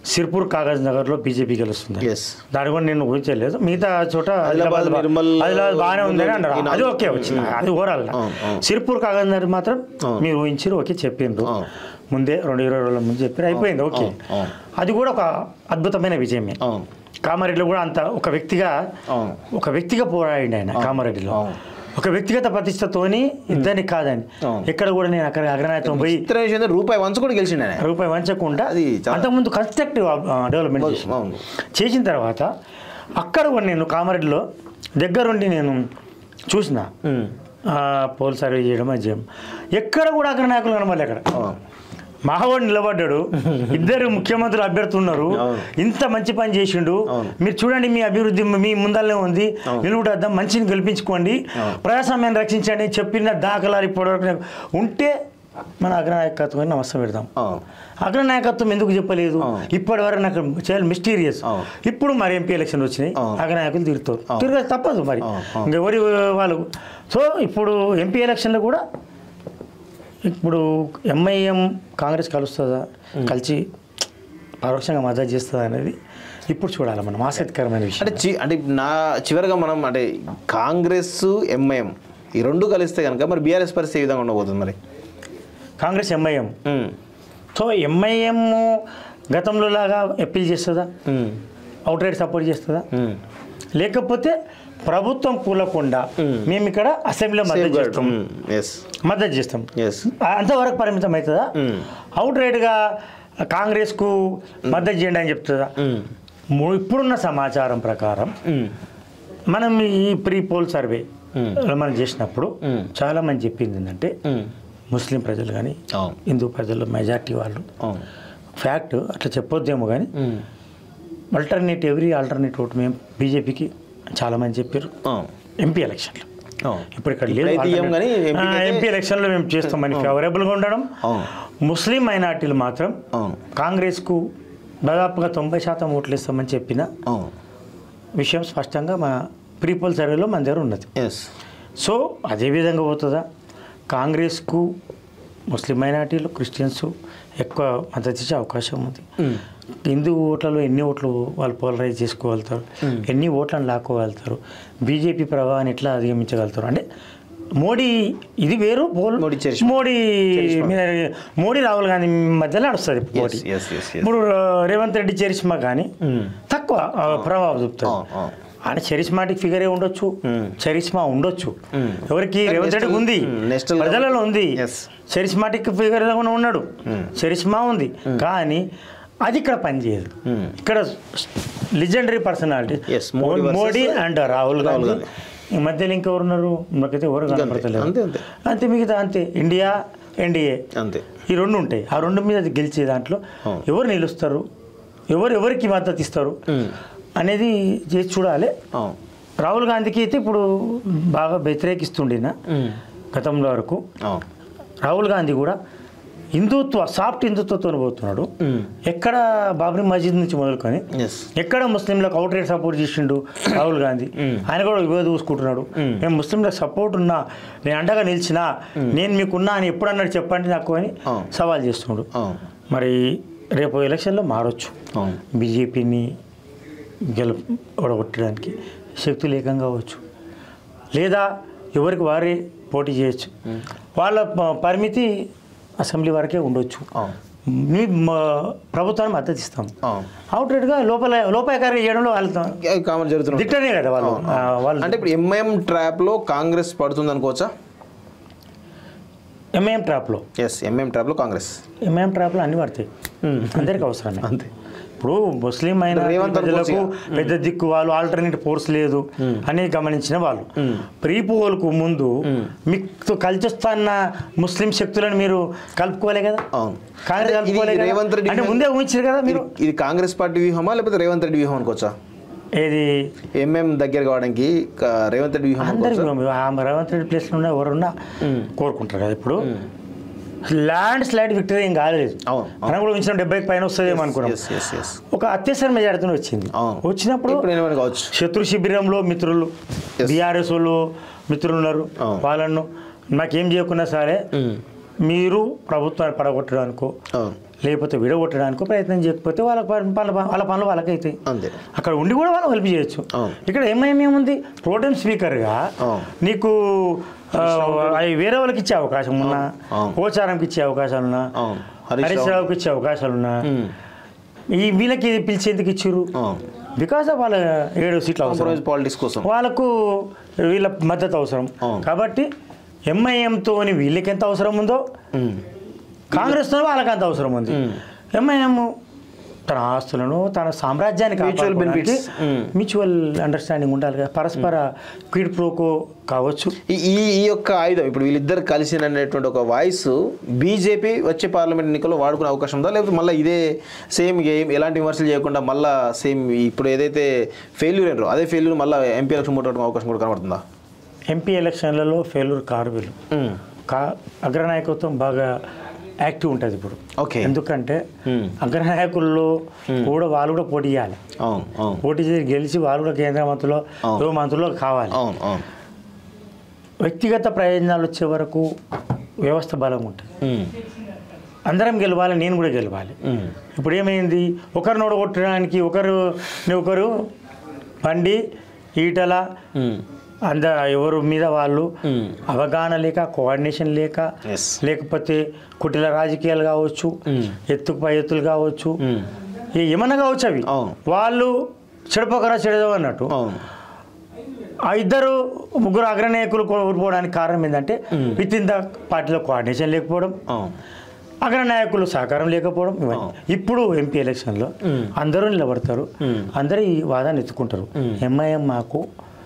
సిర్పూర్ కాగజ్ నగర్లో బీజేపీ గెలుస్తుంది ఎస్ దాని కూడా నేను ఊహించలేదు మిగతా చోట ఆదిలాబాద్, బా- నిర్మల్, ఆదిలాబాద్ బాగానే ఉందని అన్నారు ఈ అది నాలుగు- ఓకే వచ్చింది అది ఓవరాల్ అవును, అవును. సిర్పూర్ కాగజ్ నగర్ మాత్రం అవును. మీరు ఊహించారు ఓకే చెప్పిండ్రు అవును. ముందే రెండు ఇరవై రోజుల ముందు చెప్పారు అయిపోయింది ఓకే అవును, అవును. అది కూడా ఒక అద్భుతమైన విజయమే అవును కామారెడ్డిలో కూడా అంత ఒక వ్యక్తిగా అవును ఒక వ్యక్తిగా పోరాడిండు ఆయన కామారెడ్డిలో అవును. ఒక వ్యక్తిగత ప్రతిష్టతోని ఇద్దరిని కాదని అవును. ఎక్కడ కూడా నేను అక్కడ అగ్రనాయకత్వం పోయి చిత్ర విషయం ఏంటంటే రూపాయి వంచ కూడా గెలిచిండు ఆయన రూపాయి వంచకుండా అది చాలా- అంతకుముందు కన్స్ట్రక్టివ్ డెవలప్మెంట్ చేసిన అవును చేసిన తర్వాత అక్కడ కూడా నేను కామారెడ్డిలో దగ్గరుండి నేను చూసిన ఉమ్. ఆ, పోల్ సర్వే చేయడం అది చేయడం ఎక్కడ కూడా అగ్ర నాయకులు కనబడలే అక్కడ అవును మహావాడు నిలబడ్డాడు ఇద్దరు ముఖ్యమంత్రులు అభ్యర్థి ఉన్నారు అవును. ఇంత మంచి పని చేసిండు అవును. మీరు చూడండి మీ అభివృద్ధి మీ ముందరనే ఉంది నిలువుటద్దాం మంచిని గెలిపించుకోండి అవును. ప్రజాస్వామ్యాన్ని రక్షించండి చెప్పిన దాఖలాలు ఇప్పటివరకు నాకు ఉంటే మన అగ్రనాయకత్వాన్ని నమస్తం పెడతాం అవును అగ్రనాయకత్వం ఎందుకు చెప్పలేదు అవును. ఇప్పటి వరకు నాకు చాలా మిస్టీరియస్ అవును. ఇప్పుడు మరి ఎంపీ ఎలక్షన్ వచ్చినాయి అవును. అగ్రనాయకులు తిరుగుతారు అవును. తిరగ తప్పదు మరి అవును, అవును. ఇంకెవరి వాళ్ళు సో ఇప్పుడు ఎంపీ ఎలక్షన్లో కూడా ఇప్పుడు ఎంఐఎం కాంగ్రెస్ కలుస్తుందా కలిసి పరోక్షంగా మద్దతు చేస్తుందా అనేది ఇప్పుడు చూడాలి మనం ఆసక్తికరమైన విషయం అంటే చి అంటే నా చివరిగా మనం అంటే కాంగ్రెస్ ఎంఐఎం ఈ రెండు కలిస్తే కనుక మరి బీఆర్ఎస్ పరిస్థితి ఏ విధంగా ఉండబోతుంది మరి Congress MIM um. So MIM గతంలో లాగా అప్పీల్ చేస్తుందా ఉమ్. అవుట్ రైట్ సపోర్ట్ చేస్తుందా ఉమ్. లేకపోతే ప్రభుత్వం కూలకుండా మేము ఇక్కడ అసెంబ్లీలో మద్దతు Safeguard. చేస్తాం ఉమ్. ఎస్ మద్దతు చేస్తాం ఎస్ అంతవరకు పరిమితం అవుతుందా ఉమ్. అవుట్ రైట్గా కాంగ్రెస్కు మద్దతు చేయండి అని చెప్తుందా ఉమ్. ము- ఇప్పుడున్న సమాచారం ప్రకారం ఉమ్. మనం ఈ ప్రీ పోల్ సర్వే ఉమ్. మనం చేసినప్పుడు ఉమ్. చాలా మంది చెప్పింది ఏంటంటే ఉమ్. ముస్లిం ప్రజలు కానీ అవును హిందూ ప్రజలు మెజార్టీ వాళ్ళు అవును ఫ్యాక్ట్ అట్లా చెప్పొద్దేమో కానీ um. Alternate every alternate vote మేము బీజేపీకి చాలామంది చెప్పారు అవును ఎంపీ ఎలక్షన్లో అవును ఇప్పుడు ఇక్కడ లేదు ఇప్పుడైతే ఇయ్యం కానీ ఎంపీకి అయితే- ఎంపీ ఎలక్షన్లో మేము చేస్తామని ఫేవరబుల్గా ఉండడం అవును ముస్లిం మైనార్టీలు మాత్రం అవును కాంగ్రెస్కు దాదాపుగా తొంభై శాతం ఓట్లు ఇస్తామని చెప్పిన అవును విషయం స్పష్టంగా మా ప్రీపోల్ సర్వేలో మన దగ్గర ఉన్నది ఎస్ సో అదే విధంగా పోతుందా కాంగ్రెస్కు ముస్లిం మైనార్టీలు క్రిస్టియన్స్ ఎక్కువ మద్దతు ఇచ్చే అవకాశం ఉంది హిందూ ఓట్లలో ఎన్ని ఓట్లు వాళ్ళు పోలరైజ్ చేసుకోగలుగుతారు ఎన్ని ఓట్లను లాక్కోగలుగుతారు బీజేపీ ప్రభావాన్ని ఎట్లా అధిగమించగలుగుతారు అంటే మోడీ ఇది వేరు పోల్ మోడీ చరిష్మా. మోడీ మీద మోడీ రాహుల్ గాంధీ మధ్యలో నడుస్తుంది మోడీ ఎస్ ఎస్ ఎస్ ఇప్పుడు ఆ, రేవంత్ రెడ్డి చరిష్మా కానీ తక్కువ ఆ, ప్రభావం చూపుతుంది అవును అవును ఆయన చరిస్మాటిక్ ఫిగరే ఉండొచ్చు చరిస్మా ఉండొచ్చు ఎవరికి రేవంత్ రెడ్డికి ఉంది నెక్స్ట్ ప్రజలలో ఉంది Yes. చరిస్మాటిక్ ఫిగర్ ఉన్నాడు చరిస్మా ఉంది కానీ అది ఇక్కడ పనిచేయదు ఇక్కడ legendary personality Yes, Modi versus Modi and Rahul Rahul Gandhi ఈ మధ్యలో ఇంకెవరు ఉన్నారు నాకైతే ఎవరు కనపడతలేదు అంతే అంతే అంతే మిగతా అంతే ఇండియా ఎన్డీఏ అంతే ఈ రెండు ఉంటాయి ఆ రెండు మీద అది గెలిచే దాంట్లో అవును. ఎవరు నిలుస్తారు ఎవరు ఎవరికి మద్దతు ఇస్తారు అనేది చేసి చూడాలి అవును రాహుల్ గాంధీకి అయితే ఇప్పుడు బాగా వ్యతిరేకిస్తుండిన గతంలో వరకు అవును రాహుల్ గాంధీ కూడా హిందుత్వ సాఫ్ట్ హిందుత్వతో పోతున్నాడు ఎక్కడ బాబ్రీ మస్జిద్ నుంచి మొదలుకొని ఎస్ ఎక్కడ ముస్లింలకు అవుట్ రైట్ సపోర్ట్ చేసిండు రాహుల్ గాంధీ ఆయన కూడా ఇవే చూసుకుంటున్నాడు నేను ముస్లింలకు సపోర్ట్ ఉన్నా నేను అండగా నిలిచినా నేను మీకున్నా అని ఎప్పుడన్నాడు చెప్పండి నాకు అని అవును. సవాల్ చేస్తున్నాడు అవును మరి రేపు ఎలక్షన్లో మారొచ్చు అవును బీజేపీని గెల ఓడగొట్టడానికి శక్తులు ఏకంగా కావచ్చు లేదా ఎవరికి వారే పోటీ చేయొచ్చు వాళ్ళ ప- పరిమితి అసెంబ్లీ వరకే ఉండొచ్చు అవును మీ మ- ప్రభుత్వాన్ని మద్దతు ఇస్తాం అవును అవుట్ రైట్గా లోపల లోపాయకారి చేయడంలో వాళ్ళు కామన్ జరుగుతుంది దిట్టనే కదా వాళ్ళు ఆ, వాళ్ళు అంటే ఇప్పుడు ఎంఐఎం ట్రాప్లో కాంగ్రెస్ పడుతుంది అనుకోవచ్చా ఎంఐఎం ట్రాప్లో ఎస్ ఎంఐఎం ట్రాప్లో కాంగ్రెస్ ఎంఐఎం ట్రాప్లో అన్ని పడతాయి అందరికి అవసరమే అంతే ఇప్పుడు ముస్లిం అయిన రేవంత్ ప్రజలకు అనుకోవచ్చు పెద్ద దిక్కు వాళ్ళు ఆల్టర్నేట్ ఫోర్స్ లేదు అనేది గమనించిన వాళ్ళు ప్రీ పోల్కు ముందు మీకు కలిసి వస్తున్న ముస్లిం శక్తులను మీరు కలుపుకోలే కదా అవును కాంగ్రెస్ అంటే ఇది కలుపుకోలే కదా? రేవంత్ రెడ్డి అంటే ముందే ఊహించారు కదా మీరు ఇది- ఇది కాంగ్రెస్ పార్టీ వ్యూహమా లేకపోతే రేవంత్ రెడ్డి వ్యూహం అనుకోవచ్చా ఏది ఎంఎం దగ్గర కావడానికి క- రేవంత్ రెడ్డి వ్యూహం అందరికి అనుకోవచ్చా ఆ రేవంత్ రెడ్డి ప్లేస్లో ఉన్న ఎవరున్నా కోరుకుంటారు కదా ఇప్పుడు ల్యాండ్ స్లైడ్ విక్టరీ ఏం కాలేదు అవును మనం కూడా ఉంచిన డెబ్బైకి పైన వస్తుందేమో అనుకున్నాం ఎస్ ఎస్ ఎస్ ఒక అత్యవసర మెజారిటీతో వచ్చింది అవును. వచ్చినప్పుడు ఇప్పుడు ఏమైనా కావచ్చు శత్రు శిబిరంలో మిత్రులు Yes. బీఆర్ఎస్ వాళ్ళు మిత్రులు ఉన్నారు అవును. వాళ్ళను నాకేం చేయకున్నా సరే మీరు ప్రభుత్వాన్ని పడగొట్టడానికో అవును లేకపోతే విడగొట్టడానికి ప్రయత్నం చేయకపోతే వాళ్ళ పని వాళ్ళ ప- వాళ్ళ పనులు వాళ్ళకి అవుతాయి అంతే అక్కడ ఉండి కూడా వాళ్ళు హెల్ప్ చేయొచ్చు అవును. ఇక్కడ ఎంఐఎం ఏముంది ప్రోటెం స్పీకర్గా అవును. నీకు ఆ, అవి వేరే వాళ్ళకి ఇచ్చే అవకాశం ఉన్నా అవును. పోచారంకి ఇచ్చే అవకాశాలు ఉన్నా అవును హరీష్ హరీష్ రావు రావుకి ఇచ్చే అవకాశాలు ఉన్నా ఉమ్. ఈ వీళ్ళకి పిలిచేందుకు ఇచ్చిర్రు అవును బికాస్ ఆఫ్ వాళ్ళ ఏడు సీట్లు అవసరం కాంప్రమైజ్ పాలిటిక్స్ కోసం వాళ్ళకు వీళ్ళ మద్దతు అవసరం అవును. కాబట్టి ఎంఐఎంతో వీళ్ళకి ఎంత అవసరం ఉందో ఉమ్. కాంగ్రెస్తో వాళ్ళకి అంత అవసరం ఉంది ఎంఐఎం తన ఆస్తులను తన సామ్రాజ్యాన్ని Mutual benefits. Mm. Mutual understanding ఉండాలి కదా పరస్పర క్విడ్ ప్రోకో కావచ్చు ఈ ఈ ఈ యొక్క ఆయుధం ఇప్పుడు వీళ్ళిద్దరు కలిసి అనేటువంటి ఒక వాయిస్ బీజేపీ వచ్చే పార్లమెంట్ ఎన్నికల్లో వాడుకునే అవకాశం ఉందా లేకపోతే మళ్ళీ ఇదే సేమ్ గేమ్ ఎలాంటి విమర్శలు చేయకుండా మళ్ళీ సేమ్ ఇప్పుడు ఏదైతే ఫెయిల్యూర్ అయ్యారో అదే ఫెయిల్యూర్ మళ్ళీ ఎంపీ ఎలక్షన్ పోటీ అవకాశం కూడా కనబడుతుందా ఎంపీ ఎలక్షన్లలో ఫెయిల్యూర్ కారు వీళ్ళు కా అగ్రనాయకత్వం బాగా యాక్టివ్ ఉంటుంది ఇప్పుడు ఓకే ఎందుకంటే Hmm. అగ్రనాయకుల్లో కూడా వాళ్ళు కూడా పోటీ చేయాలి అవును అవును పోటీ చేసి గెలిచి వాళ్ళు కూడా కేంద్ర మంత్రులు అవును. యువ మంత్రులు కావాలి అవును అవును వ్యక్తిగత ప్రయోజనాలు వచ్చే వరకు వ్యవస్థ బలం ఉంటుంది ఉమ్. అందరం గెలవాలి నేను కూడా గెలవాలి ఉమ్. ఇప్పుడు ఏమైంది ఒకరిని ఓడగొట్టడానికి ఒకరు ఒకరు బండి ఈటల ఉమ్. అంద ఎవరు మీద వాళ్ళు ఉమ్. అవగాహన లేక కోఆర్డినేషన్ లేక Yes. లేకపోతే కుటిల రాజకీయాలు కావచ్చు ఉమ్. ఎత్తుకు పై ఎత్తులు కావచ్చు ఉమ్. ఏ- ఏమన్నా కావచ్చు అవి అవును. వాళ్ళు చెడపకరా చెడదో అన్నట్టు అవును ఆ ఇద్దరు ముగ్గురు అగ్రనాయకులు కోల్పోవడానికి కారణం ఏంటంటే విత్ ఇన్ ద పార్టీలో కోఆర్డినేషన్ లేకపోవడం అవును అగ్రనాయకులు సహకారం లేకపోవడం ఇవన్నీ ఇప్పుడు ఎంపీ ఎలక్షన్లో అందరూ నిలబడతారు అందరూ ఈ వాదాన్ని ఎత్తుకుంటారు ఎంఐఎం మాకు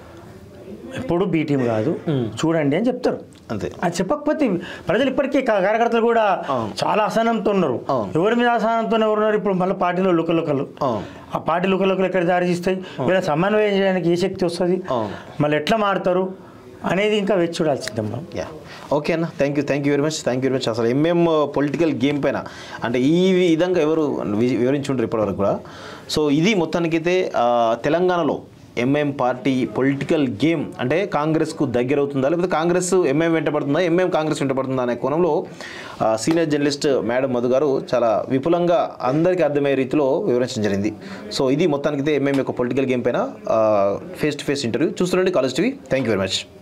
ఎప్పుడు బీ టీం కాదు చూడండి అని చెప్తారు అంతే అది చెప్పకపోతే ప్రజలు ఇప్పటికీ కా- కార్యకర్తలు కూడా అవును. చాలా అసహనంతో ఉన్నారు అవును. ఎవరి మీద అసహనంతో ఎవరు ఉన్నారు ఇప్పుడు మళ్ళీ పార్టీలో లుకలుకలు అవును ఆ పార్టీ లుకలుకలు ఎక్కడ దారి తీస్తాయి వీళ్ళ సమన్వయం చేయడానికి ఏ శక్తి వస్తుంది అవును. మళ్ళీ ఎట్లా మారుతారు అనేది ఇంకా వేచి చూడాల్సిందే మనం యా ఓకే అన్న thank you thank you very much thank you very much అసలు ఎంఎం పొలిటికల్ గేమ్ పైన అంటే ఈ విధంగా ఎవరు వి- వివరించుంటారు ఇప్పటివరకు కూడా సో ఇది మొత్తానికైతే ఆ, తెలంగాణలో ఎంఎం పార్టీ పొలిటికల్ గేమ్ అంటే కాంగ్రెస్కు దగ్గర అవుతుందా లేకపోతే కాంగ్రెస్ ఎంఎం వెంటబడుతుందా ఎంఎం కాంగ్రెస్ వెంటబడుతుందా అనే కోణంలో ఆ, సీనియర్ జర్నలిస్ట్ మేడం మధు గారు చాలా విపులంగా అందరికీ అర్థమయ్యే రీతిలో వివరించడం జరిగింది సో ఇది మొత్తానికైతే ఎంఎం యొక్క పొలిటికల్ గేమ్ పైన ఫేస్ టు ఫేస్ ఇంటర్వ్యూ చూస్తుండండి college TV thank you very much